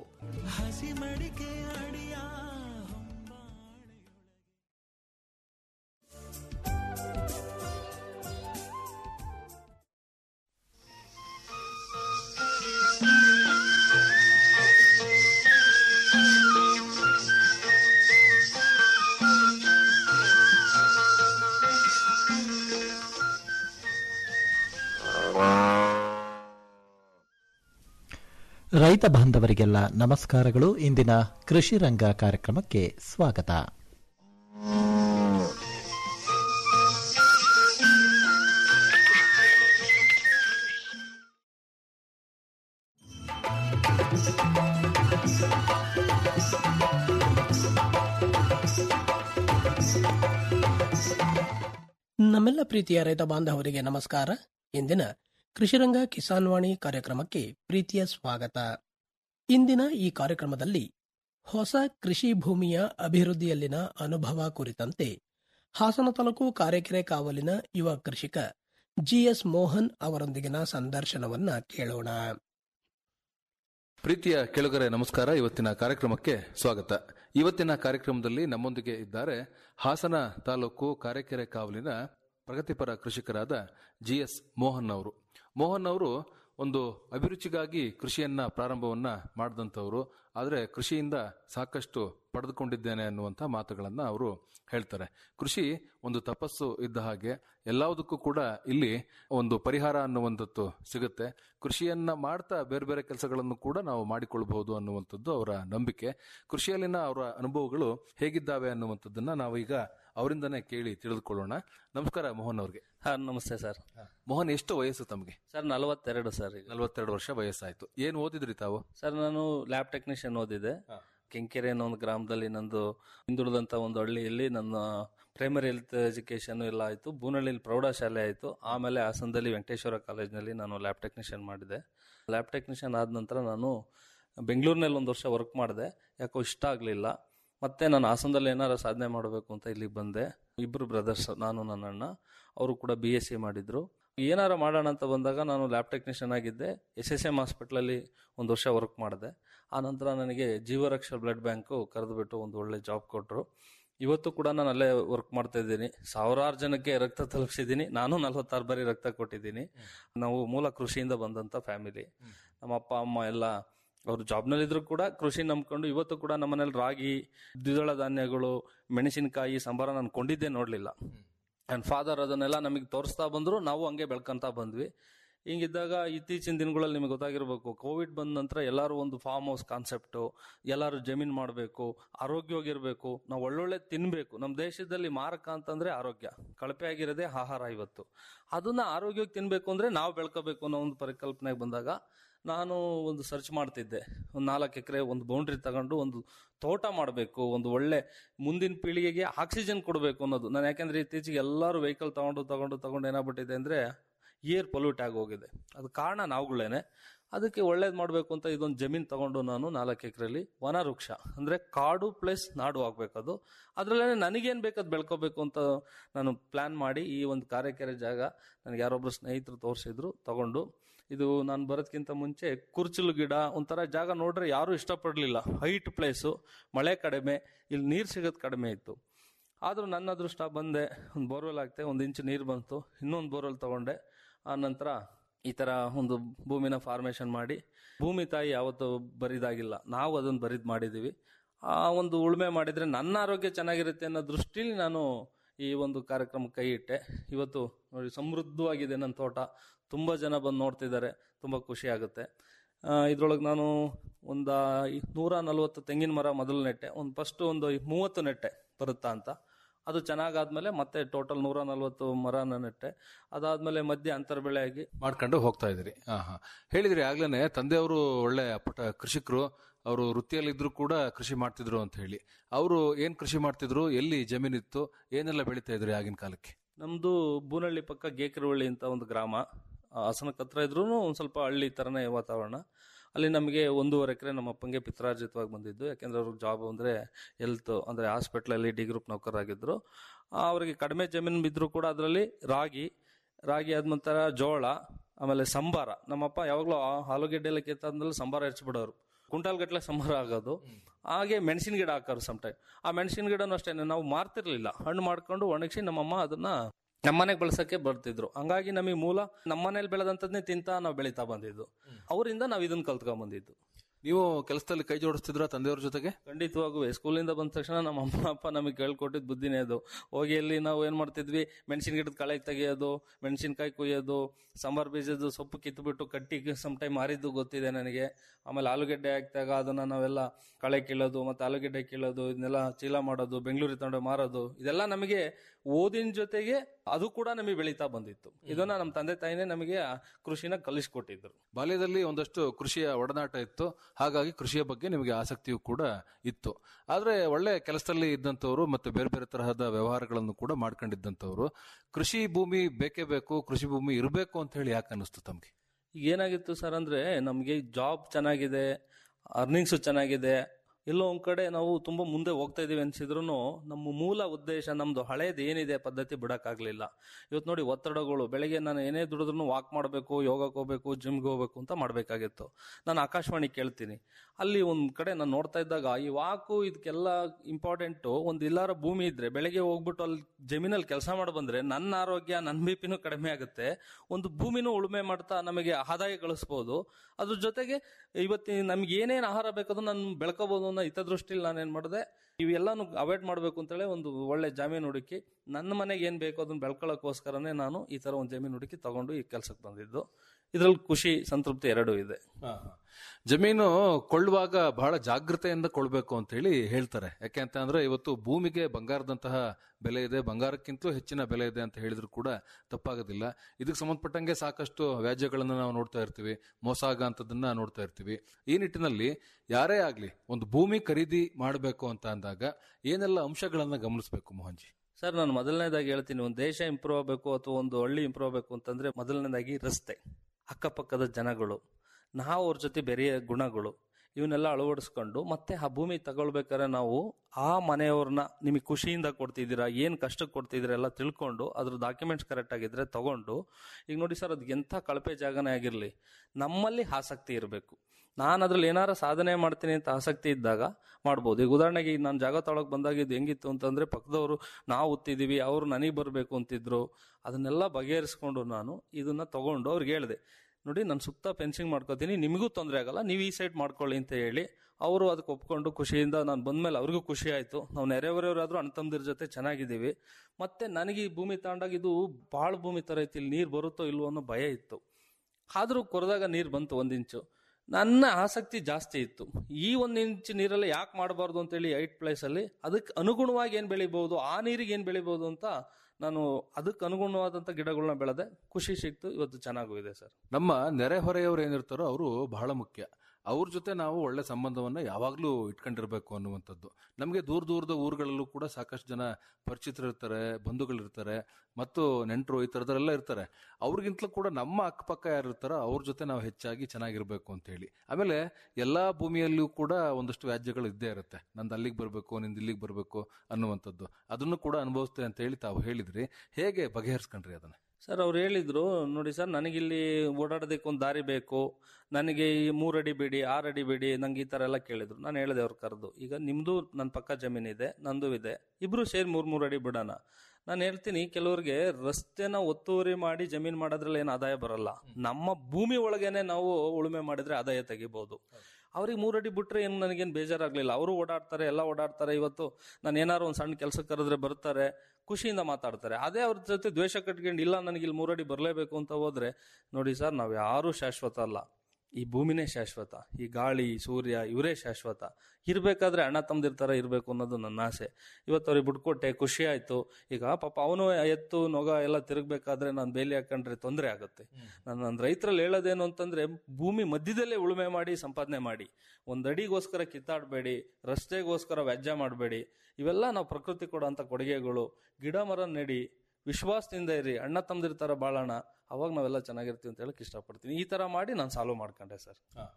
ರೈತ ಬಾಂಧವರಿಗೆಲ್ಲ ನಮಸ್ಕಾರಗಳು ಇಂದಿನ ಕೃಷಿ ರಂಗ ಕಾರ್ಯಕ್ರಮಕ್ಕೆ ಸ್ವಾಗತ ನಮ್ಮೆಲ್ಲ ಪ್ರೀತಿಯ ರೈತ ಬಾಂಧವರಿಗೆ ನಮಸ್ಕಾರ ಇಂದಿನ ಕೃಷಿರಂಗ ಕಿಸಾನ್ ವಾಣಿ ಕಾರ್ಯಕ್ರಮಕ್ಕೆ ಪ್ರೀತಿಯ ಸ್ವಾಗತ ಇಂದಿನ ಈ ಕಾರ್ಯಕ್ರಮದಲ್ಲಿ ಹೊಸ ಕೃಷಿ ಭೂಮಿಯ ಅಭಿವೃದ್ಧಿಯಲ್ಲಿನ ಅನುಭವ ಕುರಿತಂತೆ ಹಾಸನ ತಾಲೂಕು ಕಾರೆಕೆರೆ ಕಾವಲಿನ ಯುವ ಕೃಷಿಕ ಜಿಎಸ್ ಮೋಹನ್ ಅವರೊಂದಿಗಿನ ಸಂದರ್ಶನವನ್ನ ಕೇಳೋಣ ಪ್ರೀತಿಯ ಕೆಳಗರೆ ನಮಸ್ಕಾರ ಇವತ್ತಿನ ಕಾರ್ಯಕ್ರಮಕ್ಕೆ ಸ್ವಾಗತ ಇವತ್ತಿನ ಕಾರ್ಯಕ್ರಮದಲ್ಲಿ ನಮ್ಮೊಂದಿಗೆ ಇದ್ದಾರೆ ಹಾಸನ ತಾಲೂಕು ಕಾರೆಕೆರೆ ಕಾವಲಿನ ಪ್ರಗತಿಪರ ಕೃಷಿಕರಾದ ಜಿ ಎಸ್ ಮೋಹನ್ ಅವರು ಮೋಹನ್ ಅವರು ಒಂದು ಅಭಿರುಚಿಗಾಗಿ ಕೃಷಿಯನ್ನ ಪ್ರಾರಂಭವನ್ನ ಮಾಡಿದಂಥವ್ರು ಆದರೆ ಕೃಷಿಯಿಂದ ಸಾಕಷ್ಟು ಪಡೆದುಕೊಂಡಿದ್ದೇನೆ ಅನ್ನುವಂಥ ಮಾತುಗಳನ್ನ ಅವರು ಹೇಳ್ತಾರೆ ಕೃಷಿ ಒಂದು ತಪಸ್ಸು ಇದ್ದ ಹಾಗೆ ಎಲ್ಲದಕ್ಕೂ ಕೂಡ ಇಲ್ಲಿ ಒಂದು ಪರಿಹಾರ ಅನ್ನುವಂಥದ್ದು ಸಿಗುತ್ತೆ ಕೃಷಿಯನ್ನ ಮಾಡ್ತಾ ಬೇರೆ ಬೇರೆ ಕೆಲಸಗಳನ್ನು ಕೂಡ ನಾವು ಮಾಡಿಕೊಳ್ಬಹುದು ಅನ್ನುವಂಥದ್ದು ಅವರ ನಂಬಿಕೆ ಕೃಷಿಯಲ್ಲಿನ ಅವರ ಅನುಭವಗಳು ಹೇಗಿದ್ದಾವೆ ಅನ್ನುವಂಥದ್ದನ್ನ ನಾವು ಈಗ ಅವರಿಂದನೇ ಕೇಳಿ ತಿಳಿದುಕೊಳ್ಳೋಣ ನಮಸ್ಕಾರ ಮೋಹನ್ ಅವ್ರಿಗೆ ಹಾ ನಮಸ್ತೆ ಸರ್ ಮೋಹನ್ ಎಷ್ಟು ವಯಸ್ಸು ತಮಗೆ ಸರ್ ನಲವತ್ತೆರಡು ಸರ್ ಈಗ ನಲವತ್ತೆರಡು ವರ್ಷ ವಯಸ್ಸಾಯ್ತು ಏನ್ ಓದಿದ್ರಿ ತಾವು ಸರ್ ನಾನು ಲ್ಯಾಬ್ ಟೆಕ್ನಿಷಿಯನ್ ಓದಿದೆ ಕೆಂಕೆರೆ ಅನ್ನೋ ಒಂದು ಗ್ರಾಮದಲ್ಲಿ ನಂದು ಹಿಂದುಳಿದಂತ ಒಂದು ಹಳ್ಳಿಯಲ್ಲಿ ನನ್ನ ಪ್ರೈಮರಿ ಹೆಲ್ತ್ ಎಜುಕೇಶನ್ ಎಲ್ಲ ಆಯಿತು ಬೂನಹಳ್ಳಿಲಿ ಪ್ರೌಢಶಾಲೆ ಆಯಿತು ಆಮೇಲೆ ಹಾಸನದಲ್ಲಿ ವೆಂಕಟೇಶ್ವರ ಕಾಲೇಜ್ನಲ್ಲಿ ನಾನು ಲ್ಯಾಬ್ ಟೆಕ್ನಿಷಿಯನ್ ಮಾಡಿದೆ ಲ್ಯಾಬ್ ಟೆಕ್ನಿಷಿಯನ್ ಆದ ನಂತರ ನಾನು ಬೆಂಗಳೂರಿನಲ್ಲಿ ಒಂದು ವರ್ಷ ವರ್ಕ್ ಮಾಡಿದೆ ಯಾಕೋ ಇಷ್ಟ ಆಗಲಿಲ್ಲ ಮತ್ತೆ ನಾನು ಹಾಸನದಲ್ಲಿ ಏನಾರು ಸಾಧನೆ ಮಾಡಬೇಕು ಅಂತ ಇಲ್ಲಿಗೆ ಬಂದೆ ಇಬ್ಬರು ಬ್ರದರ್ಸ್ ನಾನು ನನ್ನ ಅಣ್ಣ ಅವರು ಕೂಡ ಬಿ ಎಸ್ ಸಿ ಮಾಡಿದ್ರು ಏನಾರ ಮಾಡೋಣ ಅಂತ ಬಂದಾಗ ನಾನು ಲ್ಯಾಬ್ ಟೆಕ್ನಿಷಿಯನ್ ಆಗಿದ್ದೆ ಎಸ್ ಎಸ್ ಎಮ್ ಹಾಸ್ಪಿಟ್ಲಲ್ಲಿ ಒಂದು ವರ್ಷ ವರ್ಕ್ ಮಾಡಿದೆ ಆ ನಂತರ ನನಗೆ ಜೀವರಕ್ಷಾ ಬ್ಲಡ್ ಬ್ಯಾಂಕು ಕರೆದುಬಿಟ್ಟು ಒಂದು ಒಳ್ಳೆ ಜಾಬ್ ಕೊಟ್ಟರು ಇವತ್ತು ಕೂಡ ನಾನು ಅಲ್ಲೇ ವರ್ಕ್ ಮಾಡ್ತಾ ಇದ್ದೀನಿ ಸಾವಿರಾರು ಜನಕ್ಕೆ ರಕ್ತ ತಲುಪಿಸಿದ್ದೀನಿ ನಾನು ನಲವತ್ತಾರು ಬಾರಿ ರಕ್ತ ಕೊಟ್ಟಿದ್ದೀನಿ ನಾವು ಮೂಲ ಕೃಷಿಯಿಂದ ಬಂದಂಥ ಫ್ಯಾಮಿಲಿ ನಮ್ಮ ಅಪ್ಪ ಅಮ್ಮ ಎಲ್ಲ ಅವರು ಜಾಬ್ನಲ್ಲಿದ್ರು ಕೂಡ ಕೃಷಿ ನಂಬ್ಕೊಂಡು ಇವತ್ತು ಕೂಡ ನಮ್ಮನೇಲಿ ರಾಗಿ ದ್ವಿದಳ ಧಾನ್ಯಗಳು ಮೆಣಸಿನಕಾಯಿ ಸಂಬಾರ ನಾನು ಕೊಂಡಿದ್ದೇ ನೋಡಲಿಲ್ಲ ಆ್ಯಂಡ್ ಫಾದರ್ ಅದನ್ನೆಲ್ಲ ನಮಗೆ ತೋರಿಸ್ತಾ ಬಂದರು ನಾವು ಹಂಗೆ ಬೆಳ್ಕೊಂತ ಬಂದ್ವಿ ಹಿಂಗಿದ್ದಾಗ ಇತ್ತೀಚಿನ ದಿನಗಳಲ್ಲಿ ನಿಮಗೆ ಗೊತ್ತಾಗಿರ್ಬೇಕು ಕೋವಿಡ್ ಬಂದ ನಂತರ ಎಲ್ಲರೂ ಒಂದು ಫಾರ್ಮ್ ಹೌಸ್ ಕಾನ್ಸೆಪ್ಟು ಎಲ್ಲರೂ ಜಮೀನು ಮಾಡಬೇಕು ಆರೋಗ್ಯವಾಗಿರಬೇಕು ನಾವು ಒಳ್ಳೊಳ್ಳೆ ತಿನ್ನಬೇಕು ನಮ್ಮ ದೇಶದಲ್ಲಿ ಮಾರಕ ಅಂತಂದ್ರೆ ಆರೋಗ್ಯ ಕಳಪೆ ಆಗಿರೋದೇ ಆಹಾರ ಇವತ್ತು ಅದನ್ನ ಆರೋಗ್ಯವಾಗಿ ತಿನ್ನಬೇಕು ಅಂದ್ರೆ ನಾವು ಬೆಳ್ಕೋಬೇಕು ಅನ್ನೋ ಒಂದು ಪರಿಕಲ್ಪನೆಗೆ ಬಂದಾಗ ನಾನು ಒಂದು ಸರ್ಚ್ ಮಾಡ್ತಿದ್ದೆ ಒಂದು ನಾಲ್ಕು ಎಕರೆ ಒಂದು ಬೌಂಡ್ರಿ ತಗೊಂಡು ಒಂದು ತೋಟ ಮಾಡಬೇಕು ಒಂದು ಒಳ್ಳೆ ಮುಂದಿನ ಪೀಳಿಗೆಗೆ ಆಕ್ಸಿಜನ್ ಕೊಡಬೇಕು ಅನ್ನೋದು ನಾನು ಯಾಕೆಂದ್ರೆ ಇತ್ತೀಚೆಗೆ ಎಲ್ಲರೂ ವೆಹಿಕಲ್ ತಗೊಂಡು ತಗೊಂಡು ತಗೊಂಡು ಏನಾಗ್ಬಿಟ್ಟಿದೆ ಅಂದ್ರೆ ಏರ್ ಪೊಲ್ಯೂಟ್ ಆಗಿ ಹೋಗಿದೆ ಅದು ಕಾರಣ ನಾವುಗಳೇನೆ ಅದಕ್ಕೆ ಒಳ್ಳೇದು ಮಾಡಬೇಕು ಅಂತ ಇದೊಂದು ಜಮೀನು ತಗೊಂಡು ನಾನು ನಾಲ್ಕು ಎಕರೆಲಿ ವನ ವೃಕ್ಷ ಅಂದರೆ ಕಾಡು ಪ್ಲಸ್ ನಾಡು ಆಗಬೇಕದು ಅದರಲ್ಲೇ ನನಗೇನು ಬೇಕು ಅದು ಬೆಳ್ಕೋಬೇಕು ಅಂತ ನಾನು ಪ್ಲ್ಯಾನ್ ಮಾಡಿ ಈ ಒಂದು ಕಾರ್ಯಕೆರೆ ಜಾಗ ನನಗೆ ಯಾರೊಬ್ಬರು ಸ್ನೇಹಿತರು ತೋರಿಸಿದ್ರು ತಗೊಂಡು ಇದು ನಾನು ಬರೋದಕ್ಕಿಂತ ಮುಂಚೆ ಕುರ್ಚಲು ಗಿಡ ಒಂಥರ ಜಾಗ ನೋಡ್ರೆ ಯಾರೂ ಇಷ್ಟಪಡಲಿಲ್ಲ ಹೈಟ್ ಪ್ಲೇಸು ಮಳೆ ಕಡಿಮೆ ಇಲ್ಲಿ ನೀರು ಸಿಗೋದು ಕಡಿಮೆ ಇತ್ತು ಆದರೂ ನನ್ನ ಅದೃಷ್ಟ ಬಂದೆ ಒಂದು ಬೋರ್ವೆಲ್ ಹಾಕ್ತೆ ಒಂದು ಇಂಚು ನೀರು ಬಂತು ಇನ್ನೊಂದು ಬೋರ್ವೆಲ್ ತೊಗೊಂಡೆ ಆ ನಂತರ ಈ ಥರ ಒಂದು ಭೂಮಿನ ಫಾರ್ಮೇಷನ್ ಮಾಡಿ ಭೂಮಿ ತಾಯಿ ಯಾವತ್ತೂ ಬರಿದಾಗಿಲ್ಲ ನಾವು ಅದನ್ನು ಬರಿದ್ ಮಾಡಿದ್ದೀವಿ ಆ ಒಂದು ಉಳುಮೆ ಮಾಡಿದರೆ ನನ್ನ ಆರೋಗ್ಯ ಚೆನ್ನಾಗಿರುತ್ತೆ ಅನ್ನೋ ದೃಷ್ಟಿಲಿ ನಾನು ಈ ಒಂದು ಕಾರ್ಯಕ್ರಮ ಕೈ ಇಟ್ಟೆ ಇವತ್ತು ನೋಡಿ ಸಮೃದ್ಧವಾಗಿದೆ ನನ್ನ ತೋಟ ತುಂಬ ಜನ ಬಂದು ನೋಡ್ತಿದ್ದಾರೆ ತುಂಬ ಖುಷಿ ಆಗುತ್ತೆ ಇದ್ರೊಳಗೆ ನಾನು ಒಂದು ನೂರ ನಲ್ವತ್ತು ತೆಂಗಿನ ಮರ ಮೊದಲು ನೆಟ್ಟೆ ಒಂದು ಫಸ್ಟ್ ಒಂದು ಮೂವತ್ತು ನೆಟ್ಟೆ ಬರುತ್ತಾ ಅಂತ ಅದು ಚೆನ್ನಾಗಾದ್ಮೇಲೆ ಮತ್ತೆ ಟೋಟಲ್ ನೂರ ನಲ್ವತ್ತು ಮರನ ನೆಟ್ಟೆ ಅದಾದ್ಮೇಲೆ ಮಧ್ಯೆ ಅಂತರ ಬೆಳೆಯಾಗಿ ಮಾಡ್ಕೊಂಡು ಹೋಗ್ತಾ ಇದ್ರಿ ಹಾ ಹಾ ಹೇಳಿದ್ರಿ ಆಗ್ಲೇನೆ ತಂದೆಯವರು ಒಳ್ಳೆ ಪುಟ ಕೃಷಿಕರು ಅವರು ವೃತ್ತಿಯಲ್ಲಿದ್ರು ಕೂಡ ಕೃಷಿ ಮಾಡ್ತಿದ್ರು ಅಂತ ಹೇಳಿ ಅವರು ಏನ್ ಕೃಷಿ ಮಾಡ್ತಿದ್ರು ಎಲ್ಲಿ ಜಮೀನಿತ್ತು ಏನೆಲ್ಲ ಬೆಳಿತಾ ಇದ್ರಿ ಆಗಿನ ಕಾಲಕ್ಕೆ ನಮ್ದು ಬೂನಹಳ್ಳಿ ಪಕ್ಕ ಗೇಕರವಳ್ಳಿ ಅಂತ ಒಂದು ಗ್ರಾಮ ಆ, ಹಾಸನಕ್ಕೆ ಹತ್ರ ಇದ್ರೂ ಒಂದು ಸ್ವಲ್ಪ ಹಳ್ಳಿ ಥರನೇ ವಾತಾವರಣ ಅಲ್ಲಿ ನಮಗೆ ಒಂದೂವರೆ ಎಕರೆ ನಮ್ಮ ಅಪ್ಪಂಗೆ ಪಿತ್ರಾರ್ಜಿತವಾಗಿ ಬಂದಿದ್ದು ಯಾಕೆಂದ್ರೆ ಅವ್ರಿಗೆ ಜಾಬ್ ಅಂದರೆ ಹೆಲ್ತ್ ಅಂದರೆ ಹಾಸ್ಪಿಟ್ಲಲ್ಲಿ ಡಿ ಗ್ರೂಪ್ ನೌಕರಾಗಿದ್ದರು ಅವರಿಗೆ ಕಡಿಮೆ ಜಮೀನು ಬಿದ್ದರೂ ಕೂಡ ಅದರಲ್ಲಿ ರಾಗಿ ರಾಗಿ ಆದ ನಂತರ ಜೋಳ ಆಮೇಲೆ ಸಂಬಾರ ನಮ್ಮಪ್ಪ ಯಾವಾಗಲೂ ಆಲೂಗೆಡ್ಡೆ ಎಲ್ಲ ಕೆತ್ತಾದ್ಮೇಲೆ ಸಂಬಾರ ಹೆಚ್ಚಿಬಿಡೋರು ಕುಂಟಾಲ್ ಗಟ್ಟಲೆ ಸಂಬಾರ ಆಗೋದು ಹಾಗೆ ಮೆಣಸಿನ ಗಿಡ ಹಾಕೋರು ಟೈಮ್ ಆ ಮೆಣಸಿನ ಗಿಡನೂ ಅಷ್ಟೇ ನಾವು ಮಾರ್ತಿರ್ಲಿಲ್ಲ ಹಣ್ಣು ಮಾಡ್ಕೊಂಡು ಒಣಗಿಸಿ ನಮ್ಮಮ್ಮ ಅದನ್ನ ನಮ್ಮನೆಗೆ ಬಳಸಕ್ಕೆ ಬರ್ತಿದ್ರು ಹಂಗಾಗಿ ನಮಗೆ ಮೂಲ ನಮ್ಮನೇಲಿ ಬೆಳೆದಂಥದ್ನೇ ತಿಂತ ನಾವು ಬೆಳೀತಾ ಬಂದಿದ್ದು ಅವರಿಂದ ನಾವು ಇದನ್ನ ಕಲ್ತ್ಕೊಂಡ್ ಬಂದಿದ್ದು ನೀವು ಕೆಲಸದಲ್ಲಿ ಕೈ ಜೋಡಿಸ್ತಿದ್ರ ತಂದೆಯವ್ರ ಜೊತೆಗೆ ಖಂಡಿತವಾಗೂ ಸ್ಕೂಲಿಂದ ಬಂದ ತಕ್ಷಣ ನಮ್ಮ ಅಮ್ಮ ಅಪ್ಪ ನಮಗೆ ಕೇಳ್ಕೊಟ್ಟಿದ್ ಬುದ್ಧಿನೇ ಅದು ಹೋಗಿ ಅಲ್ಲಿ ನಾವು ಏನ್ ಮಾಡ್ತಿದ್ವಿ ಮೆಣಸಿನ ಗಿಡದ ಕಳೆ ತೆಗೆಯೋದು ಮೆಣಸಿನಕಾಯಿ ಕುಯ್ಯೋದು ಸಾಂಬಾರ್ ಬೀಜದ ಸೊಪ್ಪು ಕಿತ್ಬಿಟ್ಟು ಕಟ್ಟಿ ಸಮ್ ಟೈಮ್ ಮಾರಿದ್ದು ಗೊತ್ತಿದೆ ನನಗೆ ಆಮೇಲೆ ಆಲೂಗೆಡ್ಡೆ ಹಾಕಿದಾಗ ಅದನ್ನ ನಾವೆಲ್ಲ ಕಳೆ ಕೀಳೋದು ಮತ್ತೆ ಆಲೂಗೆಡ್ಡೆ ಕೀಳೋದು ಇದನ್ನೆಲ್ಲ ಚೀಲ ಮಾಡೋದು ಬೆಂಗಳೂರಿಗೆ ತಗೊಂಡು ಮಾರೋದು ಇದೆಲ್ಲ ನಮಗೆ ಓದಿನ ಜೊತೆಗೆ ಅದು ಕೂಡ ನಮಗೆ ಬೆಳೀತಾ ಬಂದಿತ್ತು ಇದನ್ನ ನಮ್ಮ ತಂದೆ ತಾಯಿನೇ ನಮಗೆ ಆ ಕೃಷಿನ ಕಲಿಸ್ಕೊಟ್ಟಿದ್ರು ಬಾಲ್ಯದಲ್ಲಿ ಒಂದಷ್ಟು ಕೃಷಿಯ ಒಡನಾಟ ಇತ್ತು ಹಾಗಾಗಿ ಕೃಷಿಯ ಬಗ್ಗೆ ನಿಮಗೆ ಆಸಕ್ತಿಯೂ ಕೂಡ ಇತ್ತು ಆದ್ರೆ ಒಳ್ಳೆ ಕೆಲಸದಲ್ಲಿ ಇದ್ದಂಥವ್ರು ಮತ್ತೆ ಬೇರೆ ಬೇರೆ ತರಹದ ವ್ಯವಹಾರಗಳನ್ನು ಕೂಡ ಮಾಡ್ಕೊಂಡಿದ್ದಂಥವ್ರು ಕೃಷಿ ಭೂಮಿ ಬೇಕೇ ಬೇಕು ಕೃಷಿ ಭೂಮಿ ಇರಬೇಕು ಅಂತ ಹೇಳಿ ಯಾಕೆ ಅನ್ನಿಸ್ತು ತಮ್ಗೆ ಈಗ ಏನಾಗಿತ್ತು ಸರ್ ಅಂದ್ರೆ ನಮಗೆ ಜಾಬ್ ಚೆನ್ನಾಗಿದೆ ಅರ್ನಿಂಗ್ಸ್ ಚೆನ್ನಾಗಿದೆ ಎಲ್ಲೋ ಒಂದ್ ಕಡೆ ನಾವು ತುಂಬಾ ಮುಂದೆ ಹೋಗ್ತಾ ಇದೀವಿ ಅನ್ಸಿದ್ರು ನಮ್ಮ ಮೂಲ ಉದ್ದೇಶ ನಮ್ದು ಹಳೇದು ಏನಿದೆ ಪದ್ಧತಿ ಬಿಡಕ್ಕಾಗ್ಲಿಲ್ಲ ಇವತ್ತು ನೋಡಿ ಒತ್ತಡಗಳು ಬೆಳಗ್ಗೆ ನಾನು ಏನೇ ದುಡಿದ್ರು ವಾಕ್ ಮಾಡಬೇಕು ಯೋಗಕ್ಕೆ ಹೋಗ್ಬೇಕು ಜಿಮ್ಗೆ ಹೋಗ್ಬೇಕು ಅಂತ ಮಾಡಬೇಕಾಗಿತ್ತು ನಾನು ಆಕಾಶವಾಣಿ ಕೇಳ್ತೀನಿ ಅಲ್ಲಿ ಒಂದ್ ಕಡೆ ನಾನು ನೋಡ್ತಾ ಇದ್ದಾಗ ಈ ವಾಕು ಇದಕ್ಕೆಲ್ಲ ಇಂಪಾರ್ಟೆಂಟು ಒಂದು ಇಲ್ಲಾರ ಭೂಮಿ ಇದ್ರೆ ಬೆಳಗ್ಗೆ ಹೋಗ್ಬಿಟ್ಟು ಅಲ್ಲಿ ಜಮೀನಲ್ಲಿ ಕೆಲಸ ಮಾಡಿ ಬಂದ್ರೆ ನನ್ನ ಆರೋಗ್ಯ ನನ್ನ ಬಿ ಪಿನೂ ಕಡಿಮೆ ಆಗುತ್ತೆ ಒಂದು ಭೂಮಿನೂ ಉಳುಮೆ ಮಾಡ್ತಾ ನಮಗೆ ಆದಾಯ ಗಳಿಸ್ಬೋದು ಅದ್ರ ಜೊತೆಗೆ ಇವತ್ತಿನ ನಮ್ಗೆ ಏನೇನು ಆಹಾರ ಬೇಕದು ನಾನು ಬೆಳ್ಕೋಬಹುದು ಅನ್ನೋ ಹಿತದೃಷ್ಟಿಲಿ ನಾನು ಏನ್ ಮಾಡಿದೆ ಇವೆಲ್ಲಾನು ಅವಾಯ್ಡ್ ಮಾಡಬೇಕು ಅಂತೇಳಿ ಒಂದು ಒಳ್ಳೆ ಜಮೀನು ಹುಡುಕಿ ನನ್ನ ಮನೆಗೆ ಏನ್ ಬೇಕು ಅದನ್ನ ಬೆಳ್ಕೊಳ್ಳೋಕ್ಕೋಸ್ಕರನೇ ನಾನು ಈ ತರ ಒಂದು ಜಮೀನು ಹುಡುಕಿ ತಗೊಂಡು ಈ ಕೆಲಸಕ್ಕೆ ಬಂದಿದ್ದು ಇದ್ರಲ್ಲಿ ಖುಷಿ ಸಂತೃಪ್ತಿ ಎರಡೂ ಇದೆ ಜಮೀನು ಕೊಳ್ಳುವಾಗ ಬಹಳ ಜಾಗೃತೆಯಿಂದ ಕೊಳ್ಬೇಕು ಅಂತ ಹೇಳಿ ಹೇಳ್ತಾರೆ ಯಾಕೆ ಅಂತ ಅಂದ್ರೆ ಇವತ್ತು ಭೂಮಿಗೆ ಬಂಗಾರದಂತಹ ಬೆಲೆ ಇದೆ ಬಂಗಾರಕ್ಕಿಂತಲೂ ಹೆಚ್ಚಿನ ಬೆಲೆ ಇದೆ ಅಂತ ಹೇಳಿದ್ರು ಕೂಡ ತಪ್ಪಾಗೋದಿಲ್ಲ ಇದಕ್ಕೆ ಸಂಬಂಧಪಟ್ಟಂಗೆ ಸಾಕಷ್ಟು ವ್ಯಾಜ್ಯಗಳನ್ನು ನಾವು ನೋಡ್ತಾ ಇರ್ತೀವಿ ಮೋಸ ಆಗಂತದನ್ನ ನೋಡ್ತಾ ಇರ್ತೀವಿ ಈ ನಿಟ್ಟಿನಲ್ಲಿ ಯಾರೇ ಆಗ್ಲಿ ಒಂದು ಭೂಮಿ ಖರೀದಿ ಮಾಡಬೇಕು ಅಂತ ಅಂದಾಗ ಏನೆಲ್ಲ ಅಂಶಗಳನ್ನ ಗಮನಿಸಬೇಕು ಮೋಹನ್ಜಿ ಸರ್ ನಾನು ಮೊದಲನೇದಾಗಿ ಹೇಳ್ತೀನಿ ಒಂದು ದೇಶ ಇಂಪ್ರೂವ್ ಆಗಬೇಕು ಅಥವಾ ಒಂದು ಹಳ್ಳಿ ಇಂಪ್ರೂವ್ ಆಗಬೇಕು ಅಂತಂದ್ರೆ ಮೊದಲನೇದಾಗಿ ರಸ್ತೆ ಅಕ್ಕಪಕ್ಕದ ಜನಗಳು ನಾವು ಅವ್ರ ಜೊತೆ ಬೆರೆಯ ಗುಣಗಳು ಇವನ್ನೆಲ್ಲ ಅಳವಡಿಸ್ಕೊಂಡು ಮತ್ತೆ ಆ ಭೂಮಿ ತಗೊಳ್ಬೇಕಾದ್ರೆ ನಾವು ಆ ಮನೆಯವ್ರನ್ನ ನಿಮಗೆ ಖುಷಿಯಿಂದ ಕೊಡ್ತಿದ್ದೀರಾ ಏನು ಕಷ್ಟಕ್ಕೆ ಕೊಡ್ತಿದ್ದೀರಾ ಎಲ್ಲ ತಿಳ್ಕೊಂಡು ಅದ್ರ ಡಾಕ್ಯುಮೆಂಟ್ಸ್ ಕರೆಕ್ಟ್ ಆಗಿದ್ರೆ ತಗೊಂಡು ಈಗ ನೋಡಿ ಸರ್ ಅದು ಎಂಥ ಕಳಪೆ ಜಾಗನೇ ಆಗಿರಲಿ ನಮ್ಮಲ್ಲಿ ಆಸಕ್ತಿ ಇರಬೇಕು ನಾನು ಅದ್ರಲ್ಲಿ ಏನಾರ ಸಾಧನೆ ಮಾಡ್ತೀನಿ ಅಂತ ಆಸಕ್ತಿ ಇದ್ದಾಗ ಮಾಡ್ಬೋದು ಈಗ ಉದಾಹರಣೆಗೆ ಈಗ ನಾನು ಜಾಗ ತೊಳಕ್ ಬಂದಾಗ ಇದು ಹೆಂಗಿತ್ತು ಅಂತಂದ್ರೆ ಪಕ್ಕದವರು ನಾವು ಓದ್ತಿದೀವಿ ಅವ್ರು ನನಗೆ ಬರಬೇಕು ಅಂತಿದ್ರು ಅದನ್ನೆಲ್ಲ ಬಗೆಹರಿಸ್ಕೊಂಡು ನಾನು ಇದನ್ನ ತಗೊಂಡು ಅವ್ರಿಗೆ ಹೇಳಿದೆ ನೋಡಿ ನಾನು ಸುತ್ತ ಫೆನ್ಸಿಂಗ್ ಮಾಡ್ಕೋತೀನಿ ನಿಮಗೂ ತೊಂದರೆ ಆಗಲ್ಲ ನೀವು ಈ ಸೈಡ್ ಮಾಡ್ಕೊಳ್ಳಿ ಅಂತ ಹೇಳಿ ಅವರು ಅದಕ್ಕೆ ಒಪ್ಕೊಂಡು ಖುಷಿಯಿಂದ ನಾನು ಬಂದ್ಮೇಲೆ ಅವ್ರಿಗೂ ಖುಷಿ ಆಯಿತು ನಾವು ನೆರೆಯವರವರಾದರೂ ಅಣ್ಣ ತಮ್ಮದಿರ ಜೊತೆ ಚೆನ್ನಾಗಿದ್ದೀವಿ ಮತ್ತೆ ನನಗೆ ಈ ಭೂಮಿ ತಗೊಂಡಾಗ ಇದು ಭಾಳ ಭೂಮಿ ಥರ ಐತಿ ಇಲ್ಲಿ ನೀರು ಬರುತ್ತೋ ಇಲ್ವೋ ಅನ್ನೋ ಭಯ ಇತ್ತು ಆದರೂ ಕೊರೆದಾಗ ನೀರು ಬಂತು ಒಂದು ಇಂಚು ನನ್ನ ಆಸಕ್ತಿ ಜಾಸ್ತಿ ಇತ್ತು ಈ ಒಂದು ಇಂಚು ನೀರಲ್ಲಿ ಯಾಕೆ ಮಾಡಬಾರ್ದು ಅಂತೇಳಿ ಐಟ್ ಪ್ಲೇಸಲ್ಲಿ ಅದಕ್ಕೆ ಅನುಗುಣವಾಗಿ ಏನು ಬೆಳಿಬೋದು ಆ ನೀರಿಗೆ ಏನು ಬೆಳಿಬೋದು ಅಂತ ನಾನು ಅದಕ್ಕೆ ಅನುಗುಣವಾದಂಥ ಗಿಡಗಳನ್ನ ಬೆಳೆದೆ ಖುಷಿ ಸಿಕ್ತು ಇವತ್ತು ಚೆನ್ನಾಗೂ ಇದೆ ಸರ್ ನಮ್ಮ ನೆರೆಹೊರೆಯವರು ಏನಿರ್ತಾರೋ ಅವರು ಬಹಳ ಮುಖ್ಯ ಅವ್ರ ಜೊತೆ ನಾವು ಒಳ್ಳೆ ಸಂಬಂಧವನ್ನ ಯಾವಾಗಲೂ ಇಟ್ಕೊಂಡಿರ್ಬೇಕು ಅನ್ನುವಂಥದ್ದು ನಮಗೆ ದೂರ ದೂರದ ಊರುಗಳಲ್ಲೂ ಕೂಡ ಸಾಕಷ್ಟು ಜನ ಪರಿಚಿತರಿರ್ತಾರೆ ಬಂಧುಗಳಿರ್ತಾರೆ ಮತ್ತು ನೆಂಟರು ಈ ಥರದರೆಲ್ಲ ಇರ್ತಾರೆ ಅವ್ರಿಗಿಂತಲೂ ಕೂಡ ನಮ್ಮ ಅಕ್ಕಪಕ್ಕ ಯಾರು ಇರ್ತಾರೋ ಅವ್ರ ಜೊತೆ ನಾವು ಹೆಚ್ಚಾಗಿ ಚೆನ್ನಾಗಿರ್ಬೇಕು ಅಂತ ಹೇಳಿ ಆಮೇಲೆ ಎಲ್ಲಾ ಭೂಮಿಯಲ್ಲೂ ಕೂಡ ಒಂದಷ್ಟು ವ್ಯಾಜ್ಯಗಳು ಇದ್ದೇ ಇರುತ್ತೆ ನಂದು ಅಲ್ಲಿಗೆ ಬರಬೇಕು ನಿಂದು ಇಲ್ಲಿಗೆ ಬರಬೇಕು ಅನ್ನುವಂಥದ್ದು ಅದನ್ನು ಕೂಡ ಅನುಭವಿಸ್ತೇವೆ ಅಂತ ಹೇಳಿ ತಾವು ಹೇಳಿದ್ರಿ ಹೇಗೆ ಬಗೆಹರಿಸ್ಕೊಂಡ್ರಿ ಅದನ್ನ ಸರ್ ಅವ್ರು ಹೇಳಿದ್ರು ನೋಡಿ ಸರ್ ನನಗಿಲ್ಲಿ ಓಡಾಡೋದಕ್ಕೆ ಒಂದು ದಾರಿ ಬೇಕು ನನಗೆ ಈ ಮೂರು ಅಡಿ ಬೇಡಿ ಆರು ಅಡಿ ಬೇಡಿ ನಂಗೆ ಈ ಥರ ಎಲ್ಲ ಕೇಳಿದ್ರು ನಾನು ಹೇಳಿದೆ ಅವ್ರು ಕರೆದು ಈಗ ನಿಮ್ಮದು ನನ್ನ ಪಕ್ಕ ಜಮೀನಿದೆ ನಂದು ಇದೆ ಇಬ್ರು ಸೇರಿ ಮೂರು ಮೂರು ಅಡಿ ಬಿಡೋಣ ನಾನು ಹೇಳ್ತೀನಿ ಕೆಲವ್ರಿಗೆ ರಸ್ತೆನ ಒತ್ತುವರಿ ಮಾಡಿ ಜಮೀನು ಮಾಡೋದ್ರಲ್ಲಿ ಏನು ಆದಾಯ ಬರಲ್ಲ ನಮ್ಮ ಭೂಮಿ ಒಳಗೇನೆ ನಾವು ಉಳುಮೆ ಮಾಡಿದ್ರೆ ಆದಾಯ ತೆಗಿಬಹುದು ಅವ್ರಿಗೆ ಮೂರಡಿ ಬಿಟ್ರೆ ಏನು ನನಗೇನು ಬೇಜಾರಾಗ್ಲಿಲ್ಲ ಅವರು ಓಡಾಡ್ತಾರೆ ಎಲ್ಲ ಓಡಾಡ್ತಾರೆ ಇವತ್ತು ನಾನು ಏನಾರು ಒಂದು ಸಣ್ಣ ಕೆಲಸ ಕರೆದ್ರೆ ಬರ್ತಾರೆ ಖುಷಿಯಿಂದ ಮಾತಾಡ್ತಾರೆ ಅದೇ ಅವ್ರ ಜೊತೆ ದ್ವೇಷ ಕಟ್ಕೊಂಡು ಇಲ್ಲ ನನಗೆ ಇಲ್ಲಿ ಮೂರಡಿ ಬರಲೇಬೇಕು ಅಂತ ಹೋದ್ರೆ ನೋಡಿ ಸರ್ ನಾವು ಯಾರೂ ಶಾಶ್ವತ ಅಲ್ಲ ಈ ಭೂಮಿನೇ ಶಾಶ್ವತ ಈ ಗಾಳಿ ಸೂರ್ಯ ಇವರೇ ಶಾಶ್ವತ ಇರ್ಬೇಕಾದ್ರೆ ಅಣ್ಣ ತಮ್ಮದಿರ್ತಾರ ಇರಬೇಕು ಅನ್ನೋದು ನನ್ನ ಆಸೆ ಇವತ್ತು ಅವ್ರಿಗೆ ಬಿಟ್ಕೊಟ್ಟೆ ಖುಷಿ ಆಯ್ತು ಈಗ ಪಾಪ ಅವನು ಎತ್ತು ನೊಗ ಎಲ್ಲ ತಿರುಗಬೇಕಾದ್ರೆ ನಾನು ಬೇಲಿ ಹಾಕೊಂಡ್ರೆ ತೊಂದರೆ ಆಗುತ್ತೆ ನಾನು ನನ್ನ ರೈತರಲ್ಲಿ ಹೇಳೋದೇನು ಅಂತಂದ್ರೆ ಭೂಮಿ ಮಧ್ಯದಲ್ಲೇ ಉಳುಮೆ ಮಾಡಿ ಸಂಪಾದನೆ ಮಾಡಿ ಒಂದ್ ಅಡಿಗೋಸ್ಕರ ಕಿತ್ತಾಡಬೇಡಿ ರಸ್ತೆಗೋಸ್ಕರ ವ್ಯಾಜ್ಯ ಮಾಡಬೇಡಿ ಇವೆಲ್ಲ ನಾವು ಪ್ರಕೃತಿ ಕೊಡೋಂಥ ಕೊಡುಗೆಗಳು ಗಿಡ ಮರ ನೆಡಿ ವಿಶ್ವಾಸದಿಂದ ಇರಿ ಅಣ್ಣ ತಮ್ಮದಿರ್ತಾರ ಬಾಳೋಣ ಅವಾಗ ನಾವೆಲ್ಲ ಚೆನ್ನಾಗಿರ್ತೀವಿ ಅಂತ ಹೇಳಕ್ ಇಷ್ಟಪಡ್ತೀನಿ ಈ ತರ ಮಾಡಿ ನಾನು ಸಾಲ್ವ್ ಮಾಡ್ಕೊಂಡೆ ಸರ್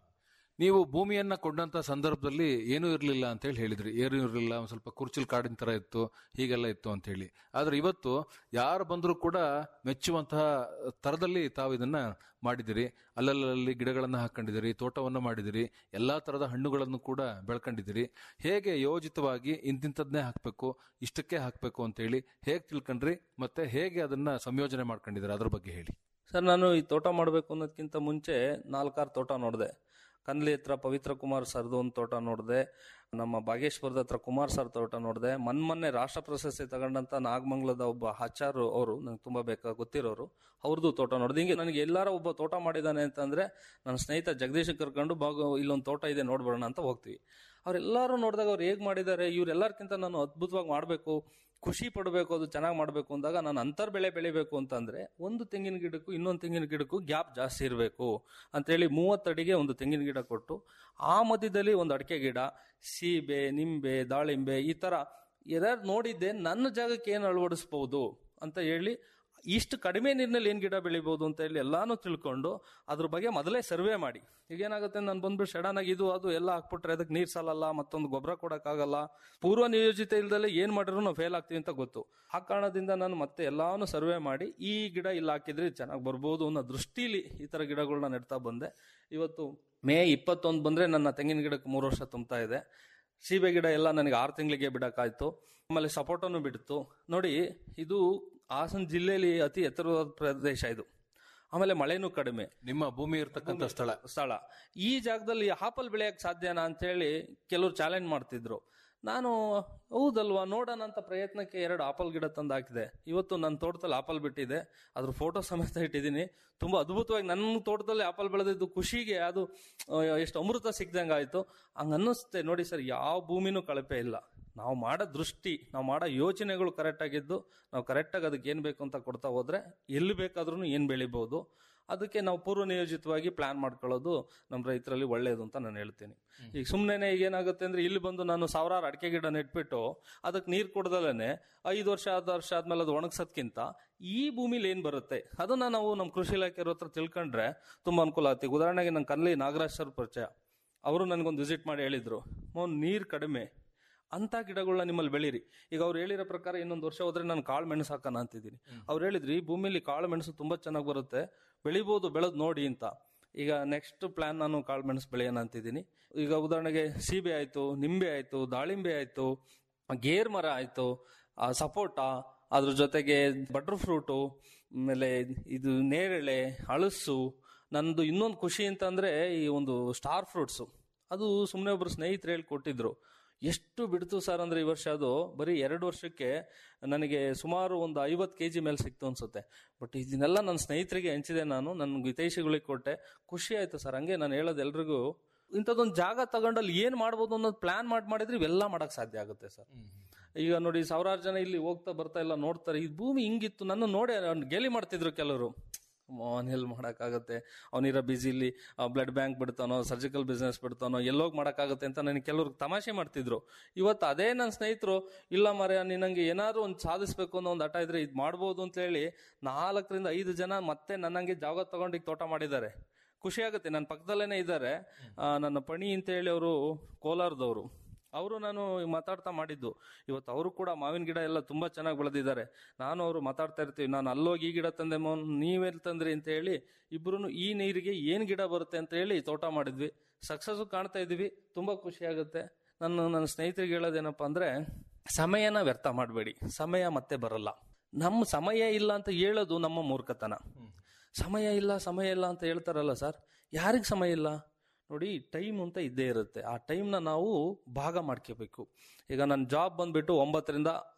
ನೀವು ಭೂಮಿಯನ್ನ ಕೊಂಡಂತ ಸಂದರ್ಭದಲ್ಲಿ ಏನೂ ಇರಲಿಲ್ಲ ಅಂತ ಹೇಳಿ ಹೇಳಿದ್ರಿ ಏನು ಇರಲಿಲ್ಲ ಒಂದ್ ಸ್ವಲ್ಪ ಕುರ್ಚಿಲ್ ಕಾಡಿನ ತರ ಇತ್ತು ಹೀಗೆಲ್ಲ ಇತ್ತು ಅಂತ ಹೇಳಿ ಆದ್ರೆ ಇವತ್ತು ಯಾರು ಬಂದರೂ ಕೂಡ ಮೆಚ್ಚುವಂತಹ ತರದಲ್ಲಿ ತಾವು ಇದನ್ನ ಮಾಡಿದಿರಿ ಅಲ್ಲಲ್ಲಿ ಗಿಡಗಳನ್ನ ಹಾಕೊಂಡಿದಿರಿ ತೋಟವನ್ನ ಮಾಡಿದಿರಿ ಎಲ್ಲಾ ತರದ ಹಣ್ಣುಗಳನ್ನು ಕೂಡ ಬೆಳ್ಕೊಂಡಿದಿರಿ ಹೇಗೆ ಯೋಜಿತವಾಗಿ ಇಂತಿಂಥದ್ನೇ ಹಾಕ್ಬೇಕು ಇಷ್ಟಕ್ಕೆ ಹಾಕ್ಬೇಕು ಅಂತ ಹೇಳಿ ಹೇಗೆ ತಿಳ್ಕೊಂಡ್ರಿ ಮತ್ತೆ ಹೇಗೆ ಅದನ್ನ ಸಂಯೋಜನೆ ಮಾಡ್ಕೊಂಡಿದ್ದೀರಿ ಅದ್ರ ಬಗ್ಗೆ ಹೇಳಿ ಸರ್ ನಾನು ಈ ತೋಟ ಮಾಡಬೇಕು ಅನ್ನೋದಕ್ಕಿಂತ ಮುಂಚೆ ನಾಲ್ಕಾರು ತೋಟ ನೋಡಿದೆ ಕನ್ಲಿ ಹತ್ರ ಪವಿತ್ರ ಕುಮಾರ್ ಸರ್ದು ಒಂದು ತೋಟ ನೋಡಿದೆ ನಮ್ಮ ಬಾಗೇಶ್ವರದ ಹತ್ರ ಕುಮಾರ್ ಸರ್ ತೋಟ ನೋಡಿದೆ ಮೊನ್ನೆ ರಾಷ್ಟ್ರ ಪ್ರಶಸ್ತಿ ತಗೊಂಡಂತ ನಾಗಮಂಗಲದ ಒಬ್ಬ ಹಚಾರು ಅವರು ನಂಗೆ ತುಂಬಾ ಬೇಕಾ ಗೊತ್ತಿರೋರು ಅವ್ರದ್ದು ತೋಟ ನೋಡಿದೆ ಹಿಂಗೆ ನನಗೆ ಎಲ್ಲಾರ ಒಬ್ಬ ತೋಟ ಮಾಡಿದಾನೆ ಅಂತಂದ್ರೆ ನನ್ನ ಸ್ನೇಹಿತ ಜಗದೀಶ್ ಕರ್ಕೊಂಡು ಬಾಗ ಇಲ್ಲೊಂದು ತೋಟ ಇದೆ ನೋಡ್ಬರೋಣ ಅಂತ ಹೋಗ್ತೀವಿ ಅವರೆಲ್ಲರೂ ನೋಡಿದಾಗ ಅವ್ರು ಹೇಗೆ ಮಾಡಿದ್ದಾರೆ ಇವರೆಲ್ಲರಿಗಿಂತ ನಾನು ಅದ್ಭುತವಾಗಿ ಮಾಡಬೇಕು ಖುಷಿ ಪಡಬೇಕು ಅದು ಚೆನ್ನಾಗಿ ಮಾಡಬೇಕು ಅಂದಾಗ ನಾನು ಅಂತರ್ ಬೆಳೆ ಬೆಳಿಬೇಕು ಅಂತಂದ್ರೆ ಒಂದು ತೆಂಗಿನ ಗಿಡಕ್ಕೂ ಇನ್ನೊಂದು ತೆಂಗಿನ ಗಿಡಕ್ಕೂ ಗ್ಯಾಪ್ ಜಾಸ್ತಿ ಇರಬೇಕು ಅಂತೇಳಿ ಮೂವತ್ತಡಿಗೆ ಒಂದು ತೆಂಗಿನ ಗಿಡ ಕೊಟ್ಟು ಆ ಮಧ್ಯದಲ್ಲಿ ಒಂದು ಅಡಿಕೆ ಗಿಡ ಸೀಬೆ ನಿಂಬೆ ದಾಳಿಂಬೆ ಈ ತರ ಯಾರು ನೋಡಿದ್ದೆ ನನ್ನ ಜಾಗಕ್ಕೆ ಏನು ಅಳವಡಿಸ್ಬೋದು ಅಂತ ಹೇಳಿ ಇಷ್ಟು ಕಡಿಮೆ ನೀರಿನಲ್ಲಿ ಏನು ಗಿಡ ಬೆಳಿಬೋದು ಅಂತ ಹೇಳಿ ಎಲ್ಲಾನು ತಿಳ್ಕೊಂಡು ಅದ್ರ ಬಗ್ಗೆ ಮೊದಲೇ ಸರ್ವೆ ಮಾಡಿ ಈಗ ಏನಾಗುತ್ತೆ ನಾನು ಬಂದ್ಬಿಟ್ಟು ಸಡನ್ ಆಗಿ ಇದು ಅದು ಎಲ್ಲ ಹಾಕ್ಬಿಟ್ರೆ ಅದಕ್ಕೆ ನೀರ್ ಸಾಲಲ್ಲ ಮತ್ತೊಂದು ಗೊಬ್ಬರ ಕೊಡಕ್ಕಾಗಲ್ಲ ಪೂರ್ವ ನಿಯೋಜಿತ ಇಲ್ದಲೆ ಏನ್ ಮಾಡಿದ್ರು ನಾವು ಫೇಲ್ ಆಗ್ತೀವಿ ಅಂತ ಗೊತ್ತು ಆ ಕಾರಣದಿಂದ ನಾನು ಮತ್ತೆ ಎಲ್ಲಾನು ಸರ್ವೆ ಮಾಡಿ ಈ ಗಿಡ ಇಲ್ಲಿ ಹಾಕಿದ್ರೆ ಚೆನ್ನಾಗಿ ಬರ್ಬೋದು ಅನ್ನೋ ದೃಷ್ಟಿಲಿ ಈ ತರ ಗಿಡಗಳನ್ನ ನೆಡ್ತಾ ಬಂದೆ ಇವತ್ತು ಮೇ ಇಪ್ಪತ್ತೊಂದು ಬಂದ್ರೆ ನನ್ನ ತೆಂಗಿನ ಗಿಡಕ್ಕೆ ಮೂರು ವರ್ಷ ತುಂಬ್ತಾ ಇದೆ ಸೀಬೆ ಗಿಡ ಎಲ್ಲ ನನಗೆ ಆರು ತಿಂಗಳಿಗೆ ಬಿಡಕ್ಕಾಯ್ತು ಆಮೇಲೆ ಸಪೋಟನು ಬಿಡ್ತು ನೋಡಿ ಇದು ಹಾಸನ ಜಿಲ್ಲೆಯಲ್ಲಿ ಅತಿ ಎತ್ತರವಾದ ಪ್ರದೇಶ ಇದು ಆಮೇಲೆ ಮಳೆನೂ ಕಡಿಮೆ ನಿಮ್ಮ ಭೂಮಿ ಇರ್ತಕ್ಕಂಥ ಸ್ಥಳ ಸ್ಥಳ ಈ ಜಾಗದಲ್ಲಿ ಆಪಲ್ ಬೆಳೆಯಕ್ಕೆ ಸಾಧ್ಯನಾ ಅಂತ ಹೇಳಿ ಕೆಲವರು ಚಾಲೆಂಜ್ ಮಾಡ್ತಿದ್ರು ನಾನು ಹೌದಲ್ವಾ ನೋಡೋಣ ಅಂತ ಪ್ರಯತ್ನಕ್ಕೆ ಎರಡು ಆಪಲ್ ಗಿಡ ತಂದು ಹಾಕಿದೆ ಇವತ್ತು ನನ್ನ ತೋಟದಲ್ಲಿ ಆಪಲ್ ಬಿಟ್ಟಿದೆ ಅದ್ರ ಫೋಟೋ ಸಮೇತ ಇಟ್ಟಿದ್ದೀನಿ ತುಂಬಾ ಅದ್ಭುತವಾಗಿ ನನ್ನ ತೋಟದಲ್ಲಿ ಆಪಲ್ ಬೆಳೆದಿದ್ದು ಖುಷಿಗೆ ಅದು ಆ, ಎಷ್ಟು ಅಮೃತ ಸಿಕ್ದಂಗೆ ಆಯ್ತು ಹಂಗ ಅನ್ನಿಸುತ್ತೆ ನೋಡಿ ಸರ್ ಯಾವ ಭೂಮಿನೂ ಕಳಪೆ ಇಲ್ಲ ನಾವು ಮಾಡೋ ದೃಷ್ಟಿ ನಾವು ಮಾಡೋ ಯೋಚನೆಗಳು ಕರೆಕ್ಟ್ ಆಗಿದ್ದು ನಾವು ಕರೆಕ್ಟಾಗಿ ಅದಕ್ಕೆ ಏನು ಬೇಕು ಅಂತ ಕೊಡ್ತಾ ಹೋದ್ರೆ ಎಲ್ಲಿ ಬೇಕಾದ್ರೂ ಏನು ಬೆಳಿಬಹುದು ಅದಕ್ಕೆ ನಾವು ಪೂರ್ವ ನಿಯೋಜಿತವಾಗಿ ಪ್ಲಾನ್ ಮಾಡ್ಕೊಳ್ಳೋದು ನಮ್ಮ ರೈತರಲ್ಲಿ ಒಳ್ಳೆಯದು ಅಂತ ನಾನು ಹೇಳ್ತೀನಿ ಈಗ ಸುಮ್ಮನೆ ಈಗ ಏನಾಗುತ್ತೆ ಅಂದ್ರೆ ಇಲ್ಲಿ ಬಂದು ನಾನು ಸಾವಿರಾರು ಅಡಿಕೆ ಗಿಡ ನೆಟ್ಬಿಟ್ಟು ಅದಕ್ಕೆ ನೀರು ಕೊಡ್ದಲೇನೆ ಐದು ವರ್ಷ ಆದ ವರ್ಷ ಆದ್ಮೇಲೆ ಅದು ಒಣಗ್ಸೋದ್ಕಿಂತ ಈ ಭೂಮಿಲಿ ಏನ್ ಬರುತ್ತೆ ಅದನ್ನ ನಾವು ನಮ್ಮ ಕೃಷಿ ಇಲಾಖೆಯವ್ರ ಹತ್ರ ತಿಳ್ಕೊಂಡ್ರೆ ತುಂಬಾ ಅನುಕೂಲ ಆಗುತ್ತೆ ಈಗ ಉದಾಹರಣೆಗೆ ನನ್ನ ಕನ್ಲಿ ನಾಗರಾಜ್ ಸರ್ ಪರಿಚಯ ಅವರು ನನಗೊಂದು ವಿಸಿಟ್ ಮಾಡಿ ಹೇಳಿದ್ರು ಮೋನ್ ನೀರು ಕಡಿಮೆ ಅಂತ ಗಿಡಗಳನ್ನ ನಿಮ್ಮಲ್ಲಿ ಬೆಳೀರಿ ಈಗ ಅವ್ರು ಹೇಳಿರೋ ಪ್ರಕಾರ ಇನ್ನೊಂದು ವರ್ಷ ಹೋದ್ರೆ ನಾನು ಕಾಳು ಮೆಣಸು ಹಾಕೋಣ ಅಂತಿದ್ದೀನಿ ಅವ್ರು ಹೇಳಿದ್ರು ಈ ಭೂಮಿಲಿ ಕಾಳು ಮೆಣಸು ತುಂಬಾ ಚೆನ್ನಾಗಿ ಬರುತ್ತೆ ಬೆಳಿಬೋದು ಬೆಳೆದ್ ನೋಡಿ ಅಂತ ಈಗ ನೆಕ್ಸ್ಟ್ ಪ್ಲಾನ್ ನಾನು ಕಾಳು ಮೆಣಸು ಬೆಳೆಯೋಣ ಅಂತಿದ್ದೀನಿ ಈಗ ಉದಾಹರಣೆಗೆ ಸೀಬೆ ಆಯ್ತು ನಿಂಬೆ ಆಯ್ತು ದಾಳಿಂಬೆ ಆಯ್ತು ಗೇರ್ ಮರ ಆಯ್ತು ಆ, ಸಪೋಟ ಅದ್ರ ಜೊತೆಗೆ ಬಟರ್ ಫ್ರೂಟು ಆಮೇಲೆ ಇದು ನೇರಳೆ ಹಳಸು ನಂದು ಇನ್ನೊಂದು ಖುಷಿ ಅಂತಂದ್ರೆ ಈ ಒಂದು ಸ್ಟಾರ್ ಫ್ರೂಟ್ಸು ಅದು ಸುಮ್ಮನೆ ಒಬ್ರು ಸ್ನೇಹಿತರು ಹೇಳಿ ಕೊಟ್ಟಿದ್ರು ಎಷ್ಟು ಬಿಡ್ತು ಸರ್ ಅಂದ್ರೆ ಈ ವರ್ಷ ಅದು ಬರೀ ಎರಡು ವರ್ಷಕ್ಕೆ ನನಗೆ ಸುಮಾರು ಒಂದು ಐವತ್ತು ಕೆ ಜಿ ಮೇಲೆ ಸಿಕ್ತು ಅನ್ಸುತ್ತೆ ಬಟ್ ಇದನ್ನೆಲ್ಲ ನನ್ನ ಸ್ನೇಹಿತರಿಗೆ ಹಂಚಿದೆ ನಾನು ನನ್ನ ಹಿತೈಷಿಗಳಿಗೆ ಕೊಟ್ಟೆ ಖುಷಿ ಆಯ್ತು ಸರ್ ಹಂಗೆ ನಾನು ಹೇಳೋದು ಎಲ್ರಿಗೂ ಇಂಥದ್ದೊಂದು ಜಾಗ ತಗೊಂಡಲ್ಲಿ ಏನ್ ಮಾಡ್ಬೋದು ಅನ್ನೋದು ಪ್ಲಾನ್ ಮಾಡಿ ಮಾಡಿದ್ರೆ ಇವೆಲ್ಲ ಮಾಡಕ್ ಸಾಧ್ಯ ಆಗುತ್ತೆ ಸರ್ ಈಗ ನೋಡಿ ಸಾವಿರಾರು ಜನ ಇಲ್ಲಿ ಹೋಗ್ತಾ ಬರ್ತಾ ಎಲ್ಲ ನೋಡ್ತಾರೆ ಈ ಭೂಮಿ ಹಿಂಗಿತ್ತು ನನ್ನ ನೋಡಿ ಅವ್ನು ಗೇಲಿ ಮಾಡ್ತಿದ್ರು ಕೆಲವರು ಅವನ್ ಎಲ್ಲಿ ಮಾಡೋಕ್ಕಾಗತ್ತೆ ಅವನಿರೋ ಬಿಸಿಲಿ ಬ್ಲಡ್ ಬ್ಯಾಂಕ್ ಬಿಡ್ತಾನೋ ಸರ್ಜಿಕಲ್ ಬಿಸ್ನೆಸ್ ಬಿಡ್ತಾನೋ ಎಲ್ಲೋಗಿ ಮಾಡೋಕ್ಕಾಗತ್ತೆ ಅಂತ ನನಗೆ ಕೆಲವ್ರು ತಮಾಷೆ ಮಾಡ್ತಿದ್ರು ಇವತ್ತು ಅದೇ ನನ್ನ ಸ್ನೇಹಿತರು ಇಲ್ಲ ಮರ ನಿನಗೆ ಏನಾದ್ರು ಒಂದು ಸಾಧಿಸ್ಬೇಕು ಅನ್ನೋ ಒಂದು ಹಠ ಇದ್ರೆ ಇದು ಮಾಡ್ಬೋದು ಅಂತ ಹೇಳಿ ನಾಲ್ಕರಿಂದ ಐದು ಜನ ಮತ್ತೆ ನನ್ನಂಗೆ ಜಾಗ ತಗೊಂಡು ಈಗ ತೋಟ ಮಾಡಿದ್ದಾರೆ ಖುಷಿ ಆಗುತ್ತೆ ನನ್ನ ಪಕ್ಕದಲ್ಲೇನೆ ಇದ್ದಾರೆ ಆ, ನನ್ನ ಪಣಿ ಅಂತ ಹೇಳಿ ಅವರು ಕೋಲಾರದವರು ಅವರು ನಾನು ಮಾತಾಡ್ತಾ ಮಾಡಿದ್ದು ಇವತ್ತು ಅವರು ಕೂಡ ಮಾವಿನ ಗಿಡ ಎಲ್ಲ ತುಂಬಾ ಚೆನ್ನಾಗಿ ಬೆಳೆದಿದ್ದಾರೆ ನಾನು ಅವರು ಮಾತಾಡ್ತಾ ಇರ್ತೀವಿ ನಾನು ಅಲ್ಲೋಗಿ ಈ ಗಿಡ ತಂದೆ ಮೋನ್ ನೀವೆಲ್ಲಿ ತಂದ್ರಿ ಅಂತ ಹೇಳಿ ಇಬ್ರು ಈ ನೀರಿಗೆ ಏನ್ ಗಿಡ ಬರುತ್ತೆ ಅಂತ ಹೇಳಿ ತೋಟ ಮಾಡಿದ್ವಿ ಸಕ್ಸಸ್ ಕಾಣ್ತಾ ಇದೀವಿ ತುಂಬಾ ಖುಷಿ ಆಗುತ್ತೆ ನಾನು ನನ್ನ ಸ್ನೇಹಿತರಿಗೆ ಹೇಳೋದೇನಪ್ಪ ಅಂದ್ರೆ ಸಮಯನ ವ್ಯರ್ಥ ಮಾಡಬೇಡಿ ಸಮಯ ಮತ್ತೆ ಬರಲ್ಲ ನಮ್ಮ ಸಮಯ ಇಲ್ಲ ಅಂತ ಹೇಳೋದು ನಮ್ಮ ಮೂರ್ಖತನ ಸಮಯ ಇಲ್ಲ ಸಮಯ ಇಲ್ಲ ಅಂತ ಹೇಳ್ತಾರಲ್ಲ ಸರ್ ಯಾರಿಗೆ ಸಮಯ ಇಲ್ಲ ನೋಡಿ ಟೈಮ್ ಅಂತ ಇದ್ದೇ ಇರುತ್ತೆ ಆ ಟೈಮ್ನ ನಾವು ಭಾಗ ಮಾಡ್ಕೋಬೇಕು ಈಗ ನನ್ನ ಜಾಬ್ ಬಂದ್ಬಿಟ್ಟು ಒಂಬತ್ತರಿಂದ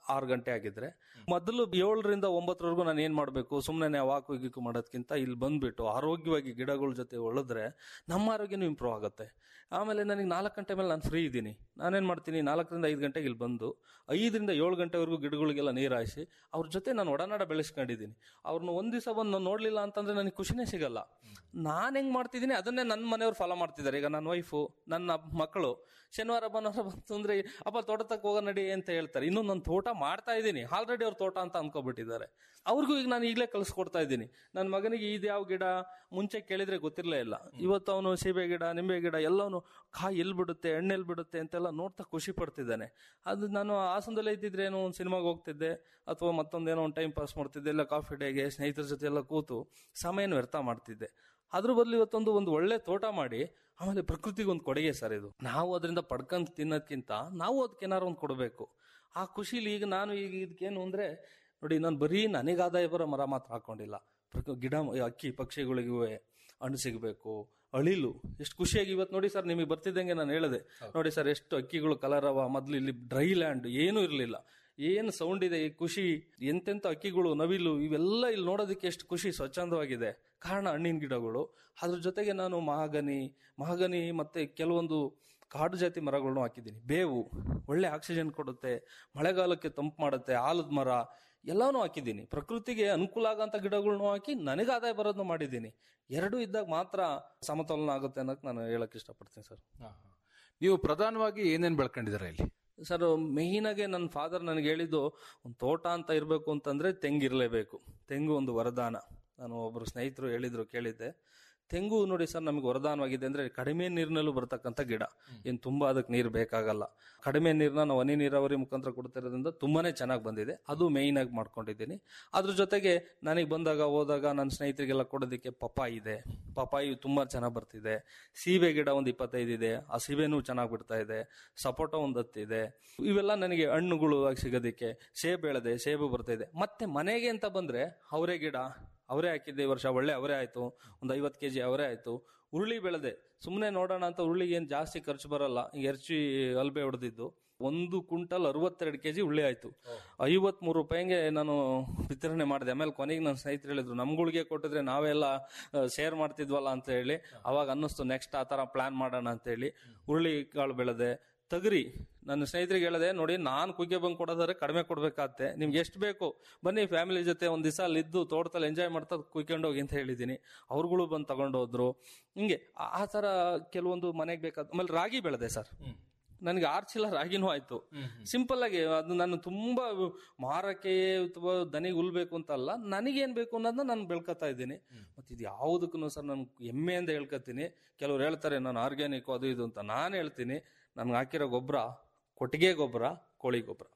ಆರು ಗಂಟೆ ಆಗಿದ್ರೆ ಮೊದಲು ಏಳರಿಂದ ಒಂಬತ್ತರವರೆಗೂ ನಾನು ಏನ್ ಮಾಡಬೇಕು ಸುಮ್ಮನೆ ವಾಕು ಗೀಕು ಮಾಡೋದಕ್ಕಿಂತ ಇಲ್ಲಿ ಬಂದ್ಬಿಟ್ಟು ಆರೋಗ್ಯವಾಗಿ ಗಿಡಗಳ ಜೊತೆ ಒಳದ್ರೆ ನಮ್ಮ ಆರೋಗ್ಯನೂ ಇಂಪ್ರೂವ್ ಆಗುತ್ತೆ ಆಮೇಲೆ ನನಗೆ ನಾಲ್ಕು ಗಂಟೆ ಮೇಲೆ ನಾನು ಫ್ರೀ ಇದ್ದೀನಿ ನಾನೇನ್ ಮಾಡ್ತೀನಿ ನಾಲ್ಕರಿಂದ ಐದು ಗಂಟೆಗೆ ಇಲ್ಲಿ ಬಂದು ಐದರಿಂದ ಏಳು ಗಂಟೆವರೆಗೂ ಗಿಡಗಳಿಗೆಲ್ಲ ನೀರು ಹಾಯಿಸಿ ಅವ್ರ ಜೊತೆ ನಾನು ಒಡನಾಡ ಬೆಳೆಸ್ಕೊಂಡಿದ್ದೀನಿ ಅವ್ರನ್ನ ಒಂದ್ ದಿವಸ ಬಂದು ನಾನು ನೋಡ್ಲಿಲ್ಲ ಅಂತಂದ್ರೆ ನನಗೆ ಖುಷಿನೇ ಸಿಗಲ್ಲ ನಾನು ಹೆಂಗ್ ಮಾಡ್ತಿದ್ದೀನಿ ಅದನ್ನೇ ನನ್ನ ಮನೆಯವ್ರು ಫಾಲೋ ಮಾಡ್ತಿದ್ದಾರೆ ಈಗ ನನ್ನ ವೈಫು ನನ್ನ ಮಕ್ಕಳು ಶನಿವಾರ ಭಾನುವಾರ ಬಂತು ಅಂದ್ರೆ ಅಪ್ಪ ತೋಟಕ್ಕೆ ಹೋಗೋ ನಡಿ ಅಂತ ಹೇಳ್ತಾರೆ ಇನ್ನು ನಾನು ತೋಟ ಮಾಡ್ತಾ ಇದ್ದೀನಿ ಆಲ್ರೆಡಿ ಅವ್ರ ತೋಟ ಅಂತ ಅನ್ಕೋಬಿಟ್ಟಿದ್ದಾರೆ ಅವ್ರಿಗೂ ಈಗ ನಾನು ಈಗಲೇ ಕಲಿಸ್ಕೊಡ್ತಾ ಇದ್ದೀನಿ ನನ್ನ ಮಗನಿಗೆ ಇದು ಯಾವ ಗಿಡ ಮುಂಚೆ ಕೇಳಿದ್ರೆ ಗೊತ್ತಿರಲೇ ಇಲ್ಲ ಇವತ್ತು ಅವನು ಸೀಬೆ ಗಿಡ ನಿಂಬೆ ಗಿಡ ಎಲ್ಲವನು ಕಾಯಿ ಎಲ್ಲಿ ಬಿಡುತ್ತೆ ಹಣ್ಣು ಎಲ್ಲಿ ಬಿಡುತ್ತೆ ಅಂತೆಲ್ಲ ನೋಡ್ತಾ ಖುಷಿ ಪಡ್ತಿದ್ದಾನೆ ಅದು ನಾನು ಹಾಸನದಲ್ಲೇ ಇದ್ದಿದ್ರೆ ಏನೋ ಒಂದು ಸಿನಿಮಾಗೆ ಹೋಗ್ತಿದ್ದೆ ಅಥವಾ ಮತ್ತೊಂದೇನೋ ಒಂದು ಟೈಮ್ ಪಾಸ್ ಮಾಡ್ತಿದ್ದೆ ಇಲ್ಲ ಕಾಫಿ ಡೇಗೆ ಸ್ನೇಹಿತರ ಜೊತೆ ಎಲ್ಲ ಕೂತು ಸಮಯನ ವ್ಯರ್ಥ ಮಾಡ್ತಿದ್ದೆ ಅದ್ರ ಬದಲು ಇವತ್ತೊಂದು ಒಂದು ಒಳ್ಳೆ ತೋಟ ಮಾಡಿ ಆಮೇಲೆ ಪ್ರಕೃತಿಗೆ ಒಂದು ಕೊಡುಗೆ ಸರ್ ಇದು ನಾವು ಅದರಿಂದ ಪಡ್ಕೊಂಡ್ ತಿನ್ನೋದ್ಕಿಂತ ನಾವು ಅದಕ್ಕೆ ಏನಾರು ಒಂದು ಕೊಡಬೇಕು ಆ ಖುಷಿಲಿ ಈಗ ನಾನು ಈಗ ಇದಕ್ಕೇನು ಅಂದ್ರೆ ನೋಡಿ ನಾನು ಬರೀ ನನಗೆ ಆದಾಯ ಬರೋ ಮರ ಮಾತ್ರ ಹಾಕೊಂಡಿಲ್ಲ ಪ್ರಕ- ಗಿಡ ಅಕ್ಕಿ ಪಕ್ಷಿಗಳಿಗೂ ಹಣ್ಣು ಸಿಗಬೇಕು ಅಳಿಲು ಎಷ್ಟು ಖುಷಿಯಾಗಿ ಇವತ್ತು ನೋಡಿ ಸರ್ ನಿಮಗೆ ಬರ್ತಿದ್ದಂಗೆ ನಾನು ಹೇಳಿದೆ ನೋಡಿ ಸರ್ ಎಷ್ಟು ಅಕ್ಕಿಗಳು ಕಲರ್ ಅವ ಮೊದಲು ಇಲ್ಲಿ ಡ್ರೈ ಲ್ಯಾಂಡ್ ಏನೂ ಇರಲಿಲ್ಲ ಏನು ಸೌಂಡ್ ಇದೆ ಈ ಖುಷಿ ಎಂತೆಂತ ಅಕ್ಕಿಗಳು ನವಿಲು ಇವೆಲ್ಲ ಇಲ್ಲಿ ನೋಡೋದಕ್ಕೆ ಎಷ್ಟು ಖುಷಿ ಸ್ವಚ್ಛಂದವಾಗಿದೆ ಕಾರಣ ಹಣ್ಣಿನ ಗಿಡಗಳು ಅದ್ರ ಜೊತೆಗೆ ನಾನು ಮಹಾಗನಿ ಮಹಾಗನಿ ಮತ್ತೆ ಕೆಲವೊಂದು ಕಾಡು ಜಾತಿ ಮರಗಳನ್ನು ಹಾಕಿದ್ದೀನಿ ಬೇವು ಒಳ್ಳೆ ಆಕ್ಸಿಜನ್ ಕೊಡುತ್ತೆ ಮಳೆಗಾಲಕ್ಕೆ ತಂಪು ಮಾಡುತ್ತೆ ಆಲದ ಮರ ಎಲ್ಲಾನು ಹಾಕಿದ್ದೀನಿ ಪ್ರಕೃತಿಗೆ ಅನುಕೂಲ ಆಗಂತ ಗಿಡಗಳನ್ನು ಹಾಕಿ ನನಗೆ ಆದಾಯ ಬರೋದನ್ನ ಮಾಡಿದ್ದೀನಿ ಎರಡೂ ಇದ್ದಾಗ ಮಾತ್ರ ಸಮತೋಲನ ಆಗುತ್ತೆ ಅನ್ನೋಕೆ ನಾನು ಹೇಳಕ್ ಇಷ್ಟಪಡ್ತೀನಿ ಸರ್ ನೀವು ಪ್ರಧಾನವಾಗಿ ಏನೇನ್ ಬೆಳ್ಕೊಂಡಿದ್ದೀರಾ ಇಲ್ಲಿ ಸರ್ ಮೇಯ್ನ್ ಆಗಿ ನನ್ನ ಫಾದರ್ ನನಗೆ ಹೇಳಿದ್ದು ಒಂದು ತೋಟ ಅಂತ ಇರಬೇಕು ಅಂತಂದ್ರೆ ತೆಂಗಿರಲೇಬೇಕು ತೆಂಗು ಒಂದು ವರದಾನ ನಾನು ಒಬ್ಬರು ಸ್ನೇಹಿತರು ಹೇಳಿದ್ರು ಕೇಳಿದ್ದೆ ತೆಂಗು ನೋಡಿ ಸರ್ ನಮಗೆ ವರದಾನವಾಗಿದೆ ಅಂದ್ರೆ ಕಡಿಮೆ ನೀರಿನಲ್ಲೂ ಬರ್ತಕ್ಕಂಥ ಗಿಡ ಏನು ತುಂಬಾ ಅದಕ್ಕೆ ನೀರು ಬೇಕಾಗಲ್ಲ ಕಡಿಮೆ ನೀರನ್ನ ನಾವು ಹನಿ ನೀರಾವರಿ ಮುಖಾಂತರ ಕೊಡ್ತಿರೋದ್ರಿಂದ ತುಂಬಾನೇ ಚೆನ್ನಾಗಿ ಬಂದಿದೆ ಅದು ಮೇಯ್ನ್ ಆಗಿ ಮಾಡ್ಕೊಂಡಿದ್ದೀನಿ ಅದ್ರ ಜೊತೆಗೆ ನನಗೆ ಬಂದಾಗ ಹೋದಾಗ ನನ್ನ ಸ್ನೇಹಿತರಿಗೆಲ್ಲ ಕೊಡೋದಕ್ಕೆ ಪಪ್ಪಾಯಿ ಇದೆ ಪಪ್ಪಾಯಿ ತುಂಬಾ ಚೆನ್ನಾಗಿ ಬರ್ತಿದೆ ಸೀಬೆ ಗಿಡ ಒಂದು ಇಪ್ಪತ್ತೈದು ಇದೆ ಆ ಸೀಬೆನೂ ಚೆನ್ನಾಗಿ ಬಿಡ್ತಾ ಇದೆ ಸಪೋಟ ಒಂದು ಹತ್ತಿದೆ ಇವೆಲ್ಲ ನನಗೆ ಹಣ್ಣುಗಳು ಆಗಿ ಸಿಗೋದಕ್ಕೆ ಸೇಬು ಬೆಳೆದೆ ಸೇಬು ಬರ್ತಾ ಇದೆ ಮತ್ತೆ ಮನೆಗೆ ಅಂತ ಬಂದ್ರೆ ಅವರೇ ಗಿಡ ಅವರೇ ಹಾಕಿದ್ದೆ ಈ ವರ್ಷ ಒಳ್ಳೆ ಅವರೇ ಆಯ್ತು ಒಂದು ಐವತ್ತು ಕೆಜಿ ಅವರೇ ಆಯ್ತು ಉರುಳಿ ಬೆಳೆದೆ ಸುಮ್ಮನೆ ನೋಡೋಣ ಅಂತ ಉರುಳಿಗೆ ಏನು ಜಾಸ್ತಿ ಖರ್ಚು ಬರಲ್ಲ ಈಗ ಎರ್ಚಿ ಅಲ್ಬೆ ಹೊಡೆದಿದ್ದು ಒಂದು ಕ್ವಿಂಟಲ್ ಅರವತ್ತೆರಡು ಕೆಜಿ ಉಳ್ಳಿ ಆಯ್ತು ಐವತ್ ಮೂರು ರೂಪಾಯಿಗೆ ನಾನು ವಿತರಣೆ ಮಾಡಿದೆ ಆಮೇಲೆ ಕೊನೆಗೆ ನನ್ನ ಸ್ನೇಹಿತರು ಹೇಳಿದ್ರು ನಮ್ಗಳಿಗೆ ಕೊಟ್ಟಿದ್ರೆ ನಾವೆಲ್ಲ ಶೇರ್ ಮಾಡ್ತಿದ್ವಲ್ಲ ಅಂತ ಹೇಳಿ ಅವಾಗ ಅನ್ನಿಸ್ತು ನೆಕ್ಸ್ಟ್ ಆ ತರ ಪ್ಲಾನ್ ಮಾಡೋಣ ಅಂತ ಹೇಳಿ ಉರುಳಿ ಕಾಳು ಬೆಳೆದೆ ತಗರಿ ನನ್ನ ಸ್ನೇಹಿತರಿಗೆ ಹೇಳಿದೆ ನೋಡಿ ನಾನು ಕುಗ್ಗೆ ಬಂದು ಕೊಡೋದಾದ್ರೆ ಕಡಿಮೆ ಕೊಡ್ಬೇಕಾಗತ್ತೆ ನಿಮ್ಗೆ ಎಷ್ಟು ಬೇಕು ಬನ್ನಿ ಫ್ಯಾಮಿಲಿ ಜೊತೆ ಒಂದ್ ದಿವಸ ಅಲ್ಲಿ ಇದ್ದು ತೋಟದಲ್ಲಿ ಎಂಜಾಯ್ ಮಾಡ್ತಾ ಕುಯ್ಕೊಂಡು ಹೋಗಿ ಅಂತ ಹೇಳಿದ್ದೀನಿ ಅವ್ರುಗಳು ಬಂದು ತಗೊಂಡು ಹೋದ್ರು ಹಿಂಗೆ ಆ- ಆ ತರ ಕೆಲವೊಂದು ಮನೆಗೆ ಬೇಕಾದ ಆಮೇಲೆ ರಾಗಿ ಬೆಳೆದೆ ಸರ್ ನನಗೆ ಆರು ಚೀಲ ರಾಗಿನೂ ಆಯ್ತು ಸಿಂಪಲ್ ಆಗಿ ಅದು ನಾನು ತುಂಬಾ ಮಾರಕ್ಕೆ ಅಥವಾ ದನಿಗೆ ಉಲ್ಬೇಕು ಅಂತ ಅಲ್ಲ ನನಗೇನ್ ಬೇಕು ಅನ್ನೋದನ್ನ ನಾನು ಬೆಳ್ಕೊತಾ ಇದ್ದೀನಿ ಮತ್ತೆ ಇದು ಯಾವುದಕ್ಕೂ ಸರ್ ನಾನು ಹೆಮ್ಮೆಯಿಂದ ಹೇಳ್ಕೊತೀನಿ ಕೆಲವ್ರು ಹೇಳ್ತಾರೆ ನಾನು ಆರ್ಗ್ಯಾನಿಕ್ ಅದು ಇದು ಅಂತ ನಾನು ಹೇಳ್ತೀನಿ ನನ್ಗೆ ಹಾಕಿರೋ ಗೊಬ್ಬರ ಕೊಟ್ಟಿಗೆ ಗೊಬ್ಬರ ಕೋಳಿ ಗೊಬ್ಬರ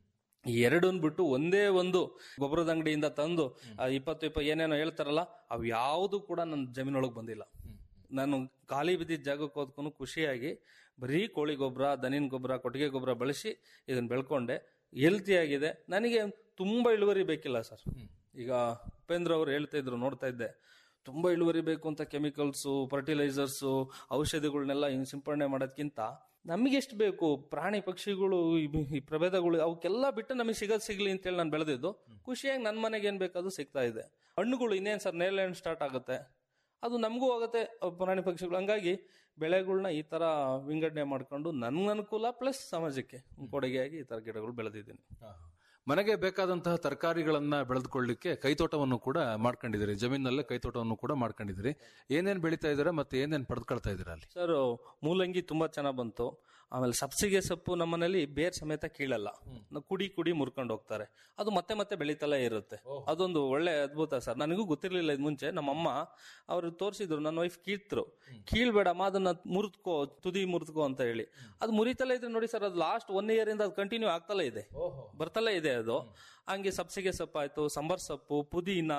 ಈ ಎರಡನ್ ಬಿಟ್ಟು ಒಂದೇ ಒಂದು ಗೊಬ್ಬರದ ಅಂಗಡಿಯಿಂದ ತಂದು ಆ ಇಪ್ಪತ್ತು ಇಪ್ಪ ಏನೇನೋ ಹೇಳ್ತಾರಲ್ಲ ಅವು ಯಾವುದು ಕೂಡ ನನ್ನ ಜಮೀನೊಳಗೆ ಬಂದಿಲ್ಲ ನಾನು ಖಾಲಿ ಬಿದ್ದಿದ್ದ ಜಾಗಕ್ಕೆ ಹೋದ್ಕೊಂಡು ಖುಷಿಯಾಗಿ ಬರೀ ಕೋಳಿ ಗೊಬ್ಬರ ದನಿನ ಗೊಬ್ಬರ ಕೊಟ್ಟಿಗೆ ಗೊಬ್ಬರ ಬಳಸಿ ಇದನ್ನ ಬೆಳ್ಕೊಂಡೆ ಹೆಲ್ತಿ ಆಗಿದೆ ನನಗೆ ತುಂಬಾ ಇಳುವರಿ ಬೇಕಿಲ್ಲ ಸರ್ ಈಗ ಉಪೇಂದ್ರ ಅವರು ಹೇಳ್ತಾ ಇದ್ರು ನೋಡ್ತಾ ಇದ್ದೆ ತುಂಬಾ ಇಳುವರಿ ಬೇಕು ಅಂತ ಕೆಮಿಕಲ್ಸು ಫರ್ಟಿಲೈಸರ್ಸು ಔಷಧಿಗಳನ್ನೆಲ್ಲ ಹಿಂಗ್ ಸಿಂಪಡಣೆ ಮಾಡೋದ್ಕಿಂತ ನಮಗೆ ಎಷ್ಟು ಬೇಕು ಪ್ರಾಣಿ ಪಕ್ಷಿಗಳು ಈ- ಈ ಪ್ರಭೇದಗಳು ಅವಕ್ಕೆಲ್ಲ ಬಿಟ್ಟು ನಮಗೆ ಸಿಗೋದು ಸಿಗ್ಲಿ ಅಂತೇಳಿ ನಾನು ಬೆಳೆದಿದ್ದು ಖುಷಿಯಾಗಿ ನನ್ನ ಮನೆಗೆ ಏನ್ ಬೇಕಾದ್ರೂ ಸಿಗ್ತಾ ಇದೆ ಹಣ್ಣುಗಳು ಇನ್ನೇನ್ ಸರ್ ನೇಲ್ ಹಣ್ಣು ಸ್ಟಾರ್ಟ್ ಆಗುತ್ತೆ ಅದು ನಮಗೂ ಆಗುತ್ತೆ ಅವ್ ಪ್ರಾಣಿ ಪಕ್ಷಿಗಳು ಹಂಗಾಗಿ ಬೆಳೆಗಳನ್ನ ಈ ತರ ವಿಂಗಡಣೆ ಮಾಡ್ಕೊಂಡು ನನ್ಗೆ ಅನುಕೂಲ ಪ್ಲಸ್ ಸಮಾಜಕ್ಕೆ ಕೊಡುಗೆಯಾಗಿ ಈ ತರ ಗಿಡಗಳು ಬೆಳೆದಿದ್ದೀನಿ ಮನೆಗೆ ಬೇಕಾದಂತಹ ತರಕಾರಿಗಳನ್ನ ಬೆಳೆದುಕೊಳ್ಳಿಕ್ಕೆ ಕೈತೋಟವನ್ನು ಕೂಡ ಮಾಡ್ಕೊಂಡಿದ್ದೀರಿ ಜಮೀನಲ್ಲೇ ಕೈತೋಟವನ್ನು ಕೂಡ ಮಾಡ್ಕೊಂಡಿದ್ದೀರಿ ಏನೇನ್ ಬೆಳೀತಾ ಇದ್ದೀರಾ ಮತ್ತೆ ಏನೇನ್ ಪಡೆದುಕೊಳ್ತಾ ಇದ್ದೀರಾ ಅಲ್ಲಿ ಸರ್ ಮೂಲಂಗಿ ತುಂಬಾ ಚೆನ್ನಾಗ್ ಬಂತು ಆಮೇಲೆ ಸಬ್ಸಿಗೆ ಸೊಪ್ಪು ನಮ್ಮನೇಲಿ ಬೇರ್ ಸಮೇತ ಕೀಳಲ್ಲ ನ- ಕುಡಿ ಕುಡಿ ಮುರ್ಕೊಂಡು ಹೋಗ್ತಾರೆ ಅದು ಮತ್ತೆ ಮತ್ತೆ ಬೆಳೀತಲೇ ಇರುತ್ತೆ ಅದೊಂದು ಒಳ್ಳೆ ಅದ್ಭುತ ಸರ್ ನನಗೂ ಗೊತ್ತಿರ್ಲಿಲ್ಲ ಇದ್ ಮುಂಚೆ ನಮ್ಮಮ್ಮ ಅವ್ರು ತೋರಿಸಿದ್ರು ನನ್ನ ವೈಫ್ ಕೀಳ್ತರು ಕೀಳ್ಬೇಡಮ್ಮ ಅದನ್ನ ಮುರಿದ್ಕೋ ತುದಿ ಮುರಿದ್ಕೋ ಅಂತ ಹೇಳಿ ಅದು ಮುರಿತಲೇ ಇದ್ರೆ ನೋಡಿ ಸರ್ ಅದು ಲಾಸ್ಟ್ ಒನ್ ಇಯರ್ ಇಂದ ಅದು ಕಂಟಿನ್ಯೂ ಆಗ್ತಲೇ ಇದೆ ಬರ್ತಲೇ ಇದೆ ಅದು ಹಂಗೆ ಸಬ್ಸಿಗೆ ಸೊಪ್ಪು ಆಯ್ತು ಸಂಬರ್ ಸೊಪ್ಪು ಪುದೀನ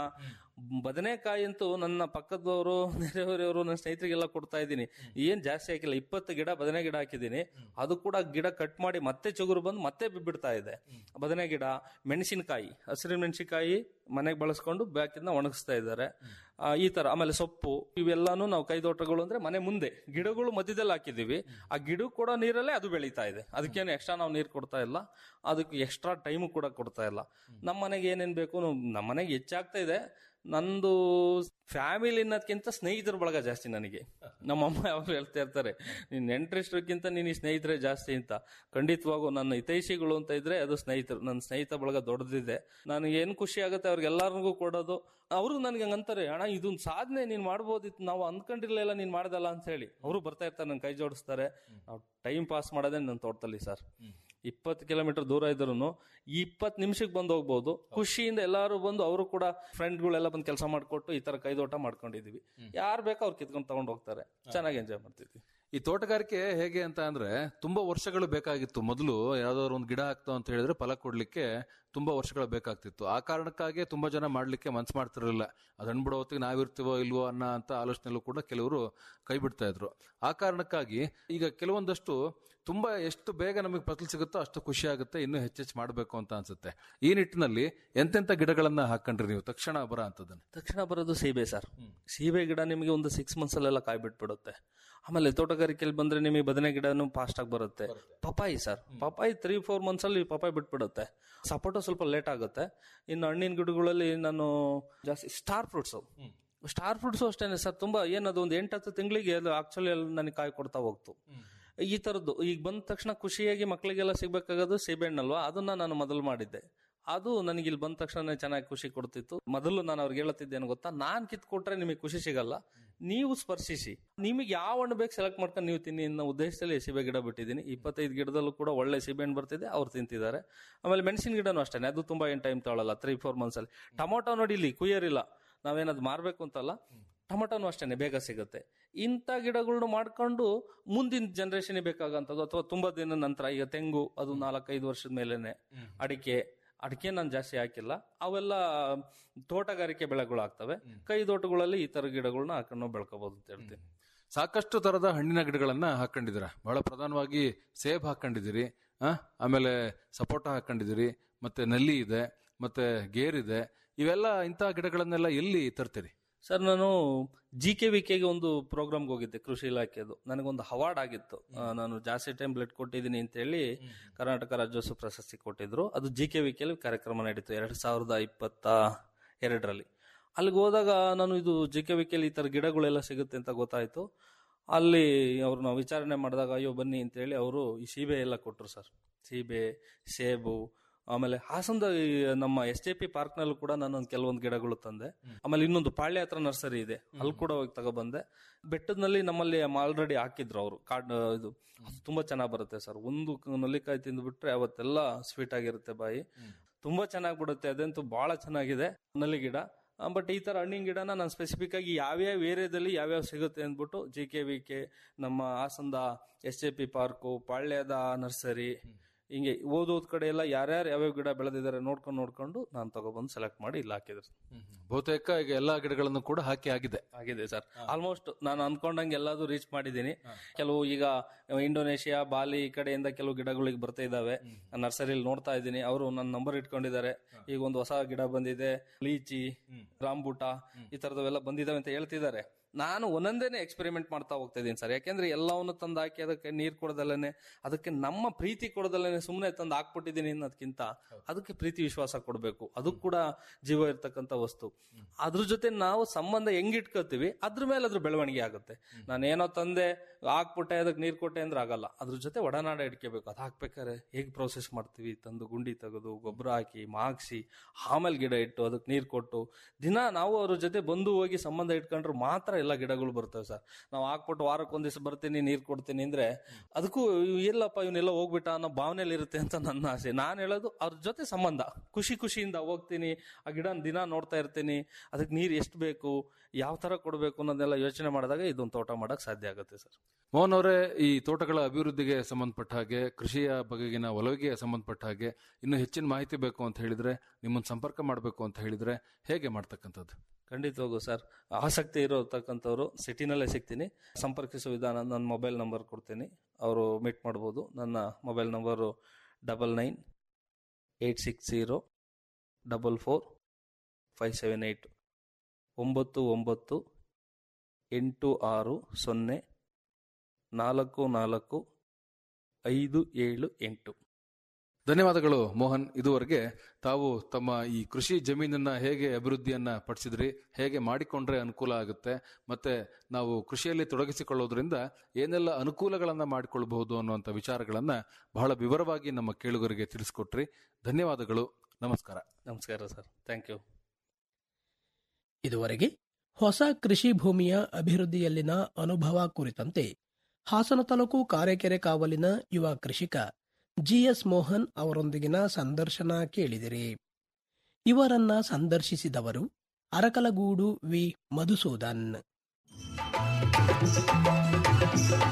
ಬದನೆಕಾಯಿ ಅಂತೂ ನನ್ನ ಪಕ್ಕದವರು ನೆರೆಹೊರೆಯವರು ನನ್ನ ಸ್ನೇಹಿತರಿಗೆಲ್ಲ ಕೊಡ್ತಾ ಇದ್ದೀನಿ ಏನ್ ಜಾಸ್ತಿ ಹಾಕಿಲ್ಲ ಇಪ್ಪತ್ತು ಗಿಡ ಬದನೆ ಗಿಡ ಹಾಕಿದ್ದೀನಿ ಅದು ಕೂಡ ಗಿಡ ಕಟ್ ಮಾಡಿ ಮತ್ತೆ ಚಿಗುರು ಬಂದು ಮತ್ತೆ ಬಿಡ್ತಾ ಇದೆ ಬದನೆ ಗಿಡ ಮೆಣಸಿನಕಾಯಿ ಹಸಿರು ಮೆಣಸಿನಕಾಯಿ ಮನೆಗೆ ಬಳಸ್ಕೊಂಡು ಬಾಕಿನ ಒಣಗಿಸ್ತಾ ಇದ್ದಾರೆ ಆ, ಈ ತರ ಆಮೇಲೆ ಸೊಪ್ಪು ಇವೆಲ್ಲಾನು ನಾವು ಕೈದೋಟಗಳು ಅಂದ್ರೆ ಮನೆ ಮುಂದೆ ಗಿಡಗಳು ಮಧ್ಯದಲ್ಲಿ ಹಾಕಿದೀವಿ ಆ ಗಿಡ ಕೂಡ ನೀರಲ್ಲೇ ಅದು ಬೆಳೀತಾ ಇದೆ ಅದಕ್ಕೇನು ಎಕ್ಸ್ಟ್ರಾ ನಾವು ನೀರು ಕೊಡ್ತಾ ಇಲ್ಲ ಅದಕ್ಕೆ ಎಕ್ಸ್ಟ್ರಾ ಟೈಮು ಕೂಡ ಕೊಡ್ತಾ ಇಲ್ಲ ನಮ್ಮ ಮನೆಗೆ ಏನೇನ್ ಬೇಕು ನಮ್ಮ ಮನೆಗೆ ಹೆಚ್ಚಾಗ್ತಾ ಇದೆ ನಂದು ಫ್ಯಾಮಿಲಿ ಅನ್ನೋದಕ್ಕಿಂತ ಸ್ನೇಹಿತರ ಬಳಗ ಜಾಸ್ತಿ ನನಗೆ ನಮ್ಮ ಅಮ್ಮ ಯಾವಾಗಲೂ ಹೇಳ್ತಾ ಇರ್ತಾರೆ ನೀನ್ ನೆಂಟರಿಷ್ಟಕ್ಕಿಂತ ನೀನು ಸ್ನೇಹಿತರೆ ಜಾಸ್ತಿ ಅಂತ ಖಂಡಿತವಾಗೂ ನನ್ನ ಹಿತೈಷಿಗಳು ಅಂತ ಇದ್ರೆ ಅದು ಸ್ನೇಹಿತರು ನನ್ನ ಸ್ನೇಹಿತ ಬಳಗ ದೊಡ್ಡದಿದೆ ನನಗೆ ಏನ್ ಖುಷಿ ಆಗುತ್ತೆ ಅವ್ರಿಗೆಲ್ಲರಿಗೂ ಕೊಡೋದು ಅವರು ನನಗೆ ಹಂಗಂತಾರೆ ಅಣ್ಣ ಇದೊಂದು ಸಾಧನೆ ನೀನ್ ಮಾಡ್ಬೋದಿತ್ತು ನಾವು ಅಂದ್ಕೊಂಡಿರ್ಲಿಲ್ಲ ನೀನ್ ಮಾಡ್ದಲ್ಲ ಅಂತ ಹೇಳಿ ಅವರು ಬರ್ತಾ ಇರ್ತಾರೆ ನನ್ನ ಕೈ ಜೋಡಿಸ್ತಾರೆ ನಾವು ಟೈಮ್ ಪಾಸ್ ಮಾಡೋದೇ ನನ್ನ ತೋಟದಲ್ಲಿ ಸರ್ ಇಪ್ಪತ್ತು ಕಿಲೋಮೀಟರ್ ದೂರ ಇದ್ರು ಇಪ್ಪತ್ತು ನಿಮಿಷಕ್ಕೆ ಬಂದು ಹೋಗ್ಬೋದು ಖುಷಿಯಿಂದ ಎಲ್ಲರೂ ಬಂದು ಅವರು ಕೂಡ ಫ್ರೆಂಡ್ಗಳೆಲ್ಲ ಬಂದು ಕೆಲಸ ಮಾಡಿಕೊಟ್ಟು ಈ ತರ ಕೈದೋಟ ಮಾಡ್ಕೊಂಡಿದೀವಿ ಯಾರು ಬೇಕೋ ಅವ್ರು ಕಿತ್ಕೊಂಡು ತಗೊಂಡು ಹೋಗ್ತಾರೆ ಚೆನ್ನಾಗಿ ಎಂಜಾಯ್ ಮಾಡ್ತಿದ್ವಿ ಈ ತೋಟಗಾರಿಕೆ ಹೇಗೆ ಅಂತ ಅಂದ್ರೆ ತುಂಬಾ ವರ್ಷಗಳು ಬೇಕಾಗಿತ್ತು ಮೊದಲು ಯಾವ್ದಾದ್ರು ಒಂದು ಗಿಡ ಹಾಕ್ತಾವ ಅಂತ ಹೇಳಿದ್ರೆ ಫಲ ಕೊಡ್ಲಿಕ್ಕೆ ತುಂಬಾ ವರ್ಷಗಳು ಬೇಕಾಗ್ತಿತ್ತು ಆ ಕಾರಣಕ್ಕಾಗಿ ತುಂಬಾ ಜನ ಮಾಡ್ಲಿಕ್ಕೆ ಮನ್ಸು ಮಾಡ್ತಿರ್ಲಿಲ್ಲ ಅದನ್ನ ಬಿಡೋ ಹೊತ್ತಿಗೆ ನಾವಿರ್ತೀವೋ ಇಲ್ವೋ ಅನ್ನೋ ಅಂತ ಆಲೋಚನೆಯಲ್ಲೂ ಕೂಡ ಕೆಲವರು ಕೈ ಬಿಡ್ತಾ ಇದ್ರು ಆ ಕಾರಣಕ್ಕಾಗಿ ಈಗ ಕೆಲವೊಂದಷ್ಟು ತುಂಬಾ ಎಷ್ಟು ಬೇಗ ನಮಗೆ ಫಸಲು ಸಿಗುತ್ತೋ ಅಷ್ಟು ಖುಷಿ ಆಗುತ್ತೆ ಇನ್ನೂ ಹೆಚ್ಚೆಚ್ಚು ಮಾಡಬೇಕು ಅಂತ ಅನ್ಸುತ್ತೆ ಈ ನಿಟ್ಟಿನಲ್ಲಿ ಎಂತೆಂತ ಗಿಡಗಳನ್ನ ಹಾಕೊಂಡ್ರಿ ನೀವು ತಕ್ಷಣ ಬರ ಅಂತದನ್ನ ತಕ್ಷಣ ಬರೋದು ಸೀಬೆ ಸರ್ ಸೀಬೆ ಗಿಡ ನಿಮಗೆ ಒಂದು ಸಿಕ್ಸ್ ಮಂತ್ಸ್ ಅಲ್ಲೆಲ್ಲ ಕಾಯಿ ಬಿಟ್ಬಿಡುತ್ತೆ ಆಮೇಲೆ ತೋಟಗಾರಿಕೆಯಲ್ಲಿ ಬಂದ್ರೆ ನಿಮಗೆ ಬದನೆ ಗಿಡನು ಫಾಸ್ಟ್ ಆಗಿ ಬರುತ್ತೆ ಪಪಾಯಿ ಸರ್ ಪಪಾಯಿ ತ್ರೀ ಫೋರ್ ಮಂತ್ಸ್ ಅಲ್ಲಿ ಪಪಾಯಿ ಬಿಟ್ಬಿಡುತ್ತೆ ಸಪೋಟ ಸ್ವಲ್ಪ ಲೇಟ್ ಆಗುತ್ತೆ ಇನ್ನು ಹಣ್ಣಿನ ಗಿಡಗಳಲ್ಲಿ ನಾನು ಜಾಸ್ತಿ ಸ್ಟಾರ್ ಫ್ರೂಟ್ಸ್ ಸ್ಟಾರ್ ಫ್ರೂಟ್ಸ್ ಅಷ್ಟೇನೆ ಸರ್ ತುಂಬಾ ಏನದು ಒಂದು ಎಂಟತ್ತು ತಿಂಗಳಿಗೆ ಆಕ್ಚುಲಿ ನನಗೆ ಕಾಯಿ ಕೊಡ್ತಾ ಹೋಗ್ತು ಈ ತರದ್ದು ಈಗ ಬಂದ ತಕ್ಷಣ ಖುಷಿಯಾಗಿ ಮಕ್ಕಳಿಗೆಲ್ಲ ಸಿಗ್ಬೇಕಾಗೋದು ಸೀಬೆಹಣ್ಣಲ್ವಾ ಅದನ್ನ ನಾನು ಮೊದಲು ಮಾಡಿದ್ದೆ ಅದು ನನಗೆ ಇಲ್ಲಿ ಬಂದ ತಕ್ಷಣ ಚೆನ್ನಾಗಿ ಖುಷಿ ಕೊಡ್ತಿತ್ತು ಮೊದಲು ನಾನು ಅವ್ರಿಗೆ ಹೇಳುತ್ತಿದ್ದೇನು ಗೊತ್ತಾ ನಾನ್ ಕಿತ್ಕೊಟ್ರೆ ನಿಮಗೆ ಖುಷಿ ಸಿಗಲ್ಲ ನೀವು ಸ್ಪರ್ಶಿಸಿ ನಿಮಗೆ ಯಾವ ಹಣ್ಣು ಬೇಕು ಸೆಲೆಕ್ಟ್ ಮಾಡ್ಕೊಂಡು ನೀವು ತಿನ್ನಿ ಅನ್ನೋ ಉದ್ದೇಶದಲ್ಲಿ ಸೀಬೆ ಗಿಡ ಬಿಟ್ಟಿದ್ದೀನಿ ಇಪ್ಪತ್ತೈದು ಗಿಡದಲ್ಲೂ ಕೂಡ ಒಳ್ಳೆ ಸೀಬೆ ಹಣ್ಣು ಬರ್ತಿದೆ ಅವ್ರು ತಿಂತಿದ್ದಾರೆ ಆಮೇಲೆ ಮೆಣಸಿನ ಗಿಡನೂ ಅಷ್ಟೇ ಅದು ತುಂಬಾ ಏನ್ ಟೈಮ್ ತಗೊಳ್ಳಲ್ಲ ತ್ರೀ ಫೋರ್ ಮಂತ್ಸ್ ಅಲ್ಲಿ ಟೊಮೊಟೊ ನೋಡಿ ಇಲ್ಲಿ ಕುಯ್ಯರಿಲ್ಲ ನಾವೇನದು ಮಾರ್ಬೇಕು ಅಂತಲ್ಲ ಟೊಮೊಟೊನು ಅಷ್ಟೇನೆ ಬೇಗ ಸಿಗುತ್ತೆ ಇಂಥ ಗಿಡಗಳನ್ನ ಮಾಡ್ಕೊಂಡು ಮುಂದಿನ ಜನರೇಷನ್ ಬೇಕಾಗಂಥದ್ದು ಅಥವಾ ತುಂಬಾ ದಿನ ನಂತರ ಈಗ ತೆಂಗು ಅದು ನಾಲ್ಕೈದು ವರ್ಷದ ಮೇಲೇನೆ ಅಡಿಕೆ ಅಡಿಕೆ ನಾನು ಜಾಸ್ತಿ ಹಾಕಿಲ್ಲ ಅವೆಲ್ಲ ತೋಟಗಾರಿಕೆ ಬೆಳೆಗಳು ಆಗ್ತವೆ ಕೈ ತೋಟಗಳಲ್ಲಿ ಈ ತರ ಗಿಡಗಳನ್ನ ಹಾಕೊಂಡು ನಾವು ಬೆಳ್ಕೋಬಹುದು ಅಂತ ಹೇಳ್ತೀನಿ ಸಾಕಷ್ಟು ತರದ ಹಣ್ಣಿನ ಗಿಡಗಳನ್ನ ಹಾಕೊಂಡಿದ್ದೀರಾ ಬಹಳ ಪ್ರಧಾನವಾಗಿ ಸೇಬ್ ಹಾಕೊಂಡಿದ್ದೀರಿ ಆ ಆಮೇಲೆ ಸಪೋಟ ಹಾಕೊಂಡಿದ್ದೀರಿ ಮತ್ತೆ ನಲ್ಲಿ ಇದೆ ಮತ್ತೆ ಗೇರ್ ಇದೆ ಇವೆಲ್ಲ ಇಂತಹ ಗಿಡಗಳನ್ನೆಲ್ಲ ಎಲ್ಲಿ ತರ್ತೀರಿ ಸರ್ ನಾನು ಜಿ ಕೆ ವಿ ಕೆಗೆ ಒಂದು ಪ್ರೋಗ್ರಾಮ್ಗೆ ಹೋಗಿದ್ದೆ ಕೃಷಿ ಇಲಾಖೆದು ನನಗೊಂದು ಅವಾರ್ಡ್ ಆಗಿತ್ತು ಆ, ನಾನು ಜಾಸ್ತಿ ಟೈಮ್ ಬ್ಲಡ್ ಕೊಟ್ಟಿದ್ದೀನಿ ಅಂತ ಹೇಳಿ ಕರ್ನಾಟಕ ರಾಜ್ಯೋತ್ಸವ ಪ್ರಶಸ್ತಿ ಕೊಟ್ಟಿದ್ರು ಅದು ಜಿ ಕೆ ವಿ ಕೆಲಿ ಕಾರ್ಯಕ್ರಮ ನಡೀತು ಎರಡ್ ಸಾವಿರದ ಇಪ್ಪತ್ತ ಎರಡರಲ್ಲಿ ಅಲ್ಲಿಗೆ ಹೋದಾಗ ನಾನು ಇದು ಜಿ ಕೆ ವಿ ಕೆಲಿ ಈ ತರ ಗಿಡಗಳೆಲ್ಲ ಸಿಗುತ್ತೆ ಅಂತ ಗೊತ್ತಾಯ್ತು ಅಲ್ಲಿ ಅವ್ರನ್ನ ವಿಚಾರಣೆ ಮಾಡಿದಾಗ ಅಯ್ಯೋ ಬನ್ನಿ ಅಂತ ಹೇಳಿ ಅವರು ಈ ಸೀಬೆ ಎಲ್ಲ ಕೊಟ್ಟರು ಸರ್ ಸೀಬೆ ಸೇಬು ಆಮೇಲೆ ಹಾಸನದ ಈ ನಮ್ಮ ಎಸ್ ಜೆ ಪಿ ಪಾರ್ಕ್ ನಲ್ಲೂ ಕೂಡ ನಾನು ಒಂದ್ ಕೆಲವೊಂದು ಗಿಡಗಳು ತಂದೆ ಆಮೇಲೆ ಇನ್ನೊಂದು ಪಾಳ್ಯ ಹತ್ರ ನರ್ಸರಿ ಇದೆ ಅಲ್ಲಿ ಕೂಡ ಹೋಗಿ ತಗೊಬಂದೆ ಬೆಟ್ಟದಲ್ಲಿ ನಮ್ಮಲ್ಲಿ ಆಲ್ರೆಡಿ ಹಾಕಿದ್ರು ಅವರು ಕಾಡ್ ಇದು ಅದು ತುಂಬಾ ಚೆನ್ನಾಗಿ ಬರುತ್ತೆ ಸರ್ ಒಂದು ಕ- ನಲ್ಲಿಕಾಯಿ ತಿಂದ್ಬಿಟ್ರೆ ಅವತ್ತೆಲ್ಲ ಸ್ವೀಟ್ ಆಗಿರುತ್ತೆ ಬಾಯಿ ತುಂಬಾ ಚೆನ್ನಾಗಿ ಬಿಡುತ್ತೆ ಅದಂತೂ ಬಹಳ ಚೆನ್ನಾಗಿದೆ ನಲ್ಲಿ ಗಿಡ ಬಟ್ ಈ ತರ ಹಣ್ಣಿನ ಗಿಡನ ನಾನು ಸ್ಪೆಸಿಫಿಕ್ ಆಗಿ ಯಾವ್ಯಾವ ಏರಿಯಾದಲ್ಲಿ ಯಾವ್ಯಾವ ಸಿಗುತ್ತೆ ಅಂದ್ಬಿಟ್ಟು ಜಿ ಕೆ ವಿ ಕೆ ನಮ್ಮ ಹಾಸನದ ಎಸ್ ಜೆ ಪಿ ಪಾರ್ಕು ಪಾಳ್ಯದ ನರ್ಸರಿ ಹಿಂಗೆ ಓದೋದ್ ಕಡೆ ಎಲ್ಲ ಯಾರ್ಯಾರು ಯಾವ್ಯಾವ ಗಿಡ ಬೆಳೆದಿದ್ದಾರೆ ನೋಡ್ಕೊಂಡು ನೋಡ್ಕೊಂಡು ನಾನು ತಗೊಬಂದು ಸೆಲೆಕ್ಟ್ ಮಾಡಿ ಇಲ್ಲಿ ಹಾಕಿದ್ರು ಬಹುತೇಕ ಈಗ ಎಲ್ಲಾ ಗಿಡಗಳನ್ನು ಕೂಡ ಹಾಕಿ ಆಗಿದೆ ಆಗಿದೆ ಸರ್ ಆಲ್ಮೋಸ್ಟ್ ನಾನು ಅನ್ಕೊಂಡಂಗೆ ಎಲ್ಲದೂ ರೀಚ್ ಮಾಡಿದ್ದೀನಿ ಕೆಲವು ಈಗ ಇಂಡೋನೇಷಿಯಾ ಬಾಲಿ ಈ ಕಡೆಯಿಂದ ಕೆಲವು ಗಿಡಗಳಿಗೆ ಬರ್ತಾ ಇದಾವೆ ನರ್ಸರಿಯಲ್ಲಿ ನೋಡ್ತಾ ಇದ್ದೀನಿ ಅವರು ನನ್ನ ನಂಬರ್ ಇಟ್ಕೊಂಡಿದ್ದಾರೆ ಈಗ ಒಂದು ಹೊಸ ಗಿಡ ಬಂದಿದೆ ಲೀಚಿ ರಾಂಬೂಟ ಈ ತರದವೆಲ್ಲ ಬಂದಿದಾವೆ ಅಂತ ಹೇಳ್ತಿದ್ದಾರೆ ನಾನು ಒಂದೊಂದೇನೆ ಎಕ್ಸ್ಪೆರಿಮೆಂಟ್ ಮಾಡ್ತಾ ಹೋಗ್ತಾ ಇದ್ದೀನಿ ಸರ್ ಯಾಕೆಂದ್ರೆ ಎಲ್ಲವನ್ನು ತಂದು ಹಾಕಿ ಅದಕ್ಕೆ ನೀರ್ ಕೊಡದಲ್ಲೇ ಅದಕ್ಕೆ ನಮ್ಮ ಪ್ರೀತಿ ಕೊಡದಲ್ಲೇ ಸುಮ್ಮನೆ ತಂದು ಹಾಕ್ಬಿಟ್ಟಿದ್ದೀನಿ ಅನ್ನೋದಕ್ಕಿಂತ ಅದಕ್ಕೆ ಪ್ರೀತಿ ವಿಶ್ವಾಸ ಕೊಡಬೇಕು ಅದು ಕೂಡ ಜೀವ ಇರ್ತಕ್ಕಂಥ ವಸ್ತು ಅದ್ರ ಜೊತೆ ನಾವು ಸಂಬಂಧ ಹೆಂಗ್ ಇಟ್ಕೋತೀವಿ ಅದ್ರ ಮೇಲೆ ಅದ್ರ ಬೆಳವಣಿಗೆ ಆಗುತ್ತೆ ನಾನೇನೋ ತಂದೆ ಹಾಕ್ಬಿಟ್ಟೆ ಅದಕ್ಕೆ ನೀರ್ ಕೊಟ್ಟೆ ಅಂದ್ರೆ ಆಗಲ್ಲ ಅದ್ರ ಜೊತೆ ಒಡನಾಡ ಇಟ್ಕೋಬೇಕು ಅದು ಹಾಕ್ಬೇಕಾದ್ರೆ ಹೇಗ್ ಪ್ರೋಸೆಸ್ ಮಾಡ್ತೀವಿ ತಂದು ಗುಂಡಿ ತೆಗೆದು ಗೊಬ್ಬರ ಹಾಕಿ ಮಾಗ್ಸಿ ಆಮೇಲೆ ಗಿಡ ಇಟ್ಟು ಅದಕ್ಕೆ ನೀರ್ ಕೊಟ್ಟು ದಿನ ನಾವು ಅವ್ರ ಜೊತೆ ಬಂದು ಹೋಗಿ ಸಂಬಂಧ ಇಟ್ಕೊಂಡ್ರೆ ಮಾತ್ರ ಎಲ್ಲ ಗಿಡಗಳು ಬರ್ತವೆ ಸರ್ ನಾವು ಹಾಕ್ಬಿಟ್ಟು ವಾರಕ್ಕೆ ಒಂದ್ ದಿವಸ ಬರ್ತೀನಿ ನೀರ್ ಕೊಡ್ತೀನಿ ಅಂದ್ರೆ ಅದಕ್ಕೂ ಇಲ್ಲಪ್ಪ ಇವನ್ನೆಲ್ಲ ಹೋಗ್ಬಿಟ್ಟ ಅನ್ನೋ ಭಾವನೆಯಲ್ಲಿ ಇರುತ್ತೆ ಅಂತ ನನ್ನ ಆಸೆ ನಾನು ಹೇಳೋದು ಅವ್ರ ಜೊತೆ ಸಂಬಂಧ ಖುಷಿ ಖುಷಿಯಿಂದ ಹೋಗ್ತೀನಿ ಆ ಗಿಡ ದಿನ ನೋಡ್ತಾ ಇರ್ತೀನಿ ಅದಕ್ಕೆ ನೀರ್ ಎಷ್ಟು ಬೇಕು ಯಾವ ತರ ಕೊಡಬೇಕು ಅನ್ನೋದೆಲ್ಲ ಯೋಚನೆ ಮಾಡಿದಾಗ ಇದೊಂದು ತೋಟ ಮಾಡಕ್ ಸಾಧ್ಯ ಆಗುತ್ತೆ ಸರ್ ಮೋಹನ್ ಅವರೇ ಈ ತೋಟಗಳ ಅಭಿವೃದ್ಧಿಗೆ ಸಂಬಂಧಪಟ್ಟ ಹಾಗೆ ಕೃಷಿಯ ಬಗೆಗಿನ ಒಲವಿಗೆ ಸಂಬಂಧಪಟ್ಟ ಹಾಗೆ ಇನ್ನು ಹೆಚ್ಚಿನ ಮಾಹಿತಿ ಬೇಕು ಅಂತ ಹೇಳಿದ್ರೆ ನಿಮ್ಮನ್ನು ಸಂಪರ್ಕ ಮಾಡಬೇಕು ಅಂತ ಹೇಳಿದ್ರೆ ಹೇಗೆ ಮಾಡ್ತಕ್ಕಂಥದ್ದು ಖಂಡಿತವಾಗೂ ಸರ್ ಆಸಕ್ತಿ ಇರೋತಕ್ಕಂಥವ್ರು ಸಿಟಿನಲ್ಲೇ ಸಿಗ್ತೀನಿ ಸಂಪರ್ಕಿಸುವ ವಿಧಾನ ನನ್ನ ಮೊಬೈಲ್ ನಂಬರ್ ಕೊಡ್ತೀನಿ ಅವರು ಮೀಟ್ ಮಾಡ್ಬೋದು ನನ್ನ mobile number double nine eight six zero double four five seven eight ಒಂಬತ್ತು ಒಂಬತ್ತು ಎಂಟು ಆರು ಸೊನ್ನೆ ನಾಲ್ಕು ನಾಲ್ಕು ಐದು ಏಳು ಎಂಟು ಧನ್ಯವಾದಗಳು ಮೋಹನ್ ಇದುವರೆಗೆ ತಾವು ತಮ್ಮ ಈ ಕೃಷಿ ಜಮೀನನ್ನ ಹೇಗೆ ಅಭಿವೃದ್ಧಿಯನ್ನ ಪಡಿಸಿದ್ರಿ ಹೇಗೆ ಮಾಡಿಕೊಂಡ್ರೆ ಅನುಕೂಲ ಆಗುತ್ತೆ ಮತ್ತೆ ನಾವು ಕೃಷಿಯಲ್ಲಿ ತೊಡಗಿಸಿಕೊಳ್ಳೋದ್ರಿಂದ ಏನೆಲ್ಲ ಅನುಕೂಲಗಳನ್ನ ಮಾಡಿಕೊಳ್ಬಹುದು ಅನ್ನುವಂಥ ವಿಚಾರಗಳನ್ನ ಬಹಳ ವಿವರವಾಗಿ ನಮ್ಮ ಕೇಳುಗರಿಗೆ ತಿಳಿಸ್ಕೊಟ್ರಿ ಧನ್ಯವಾದಗಳು ನಮಸ್ಕಾರ ನಮಸ್ಕಾರ ಸರ್ ಥ್ಯಾಂಕ್ ಯು ಇದುವರೆಗೆ ಹೊಸ ಕೃಷಿ ಭೂಮಿಯ ಅಭಿವೃದ್ಧಿಯಲ್ಲಿನ ಅನುಭವ ಕುರಿತಂತೆ ಹಾಸನ ತಾಲೂಕು ಕಾರೆಕೆರೆ ಕಾವಲಿನ ಯುವ ಕೃಷಿಕ ಜಿಎಸ್ ಮೋಹನ್ ಅವರೊಂದಿಗಿನ ಸಂದರ್ಶನ ಕೇಳಿದಿರಿ ಇವರನ್ನ ಸಂದರ್ಶಿಸಿದವರು ಅರಕಲಗೂಡು ವಿ ಮಧುಸೂದನ್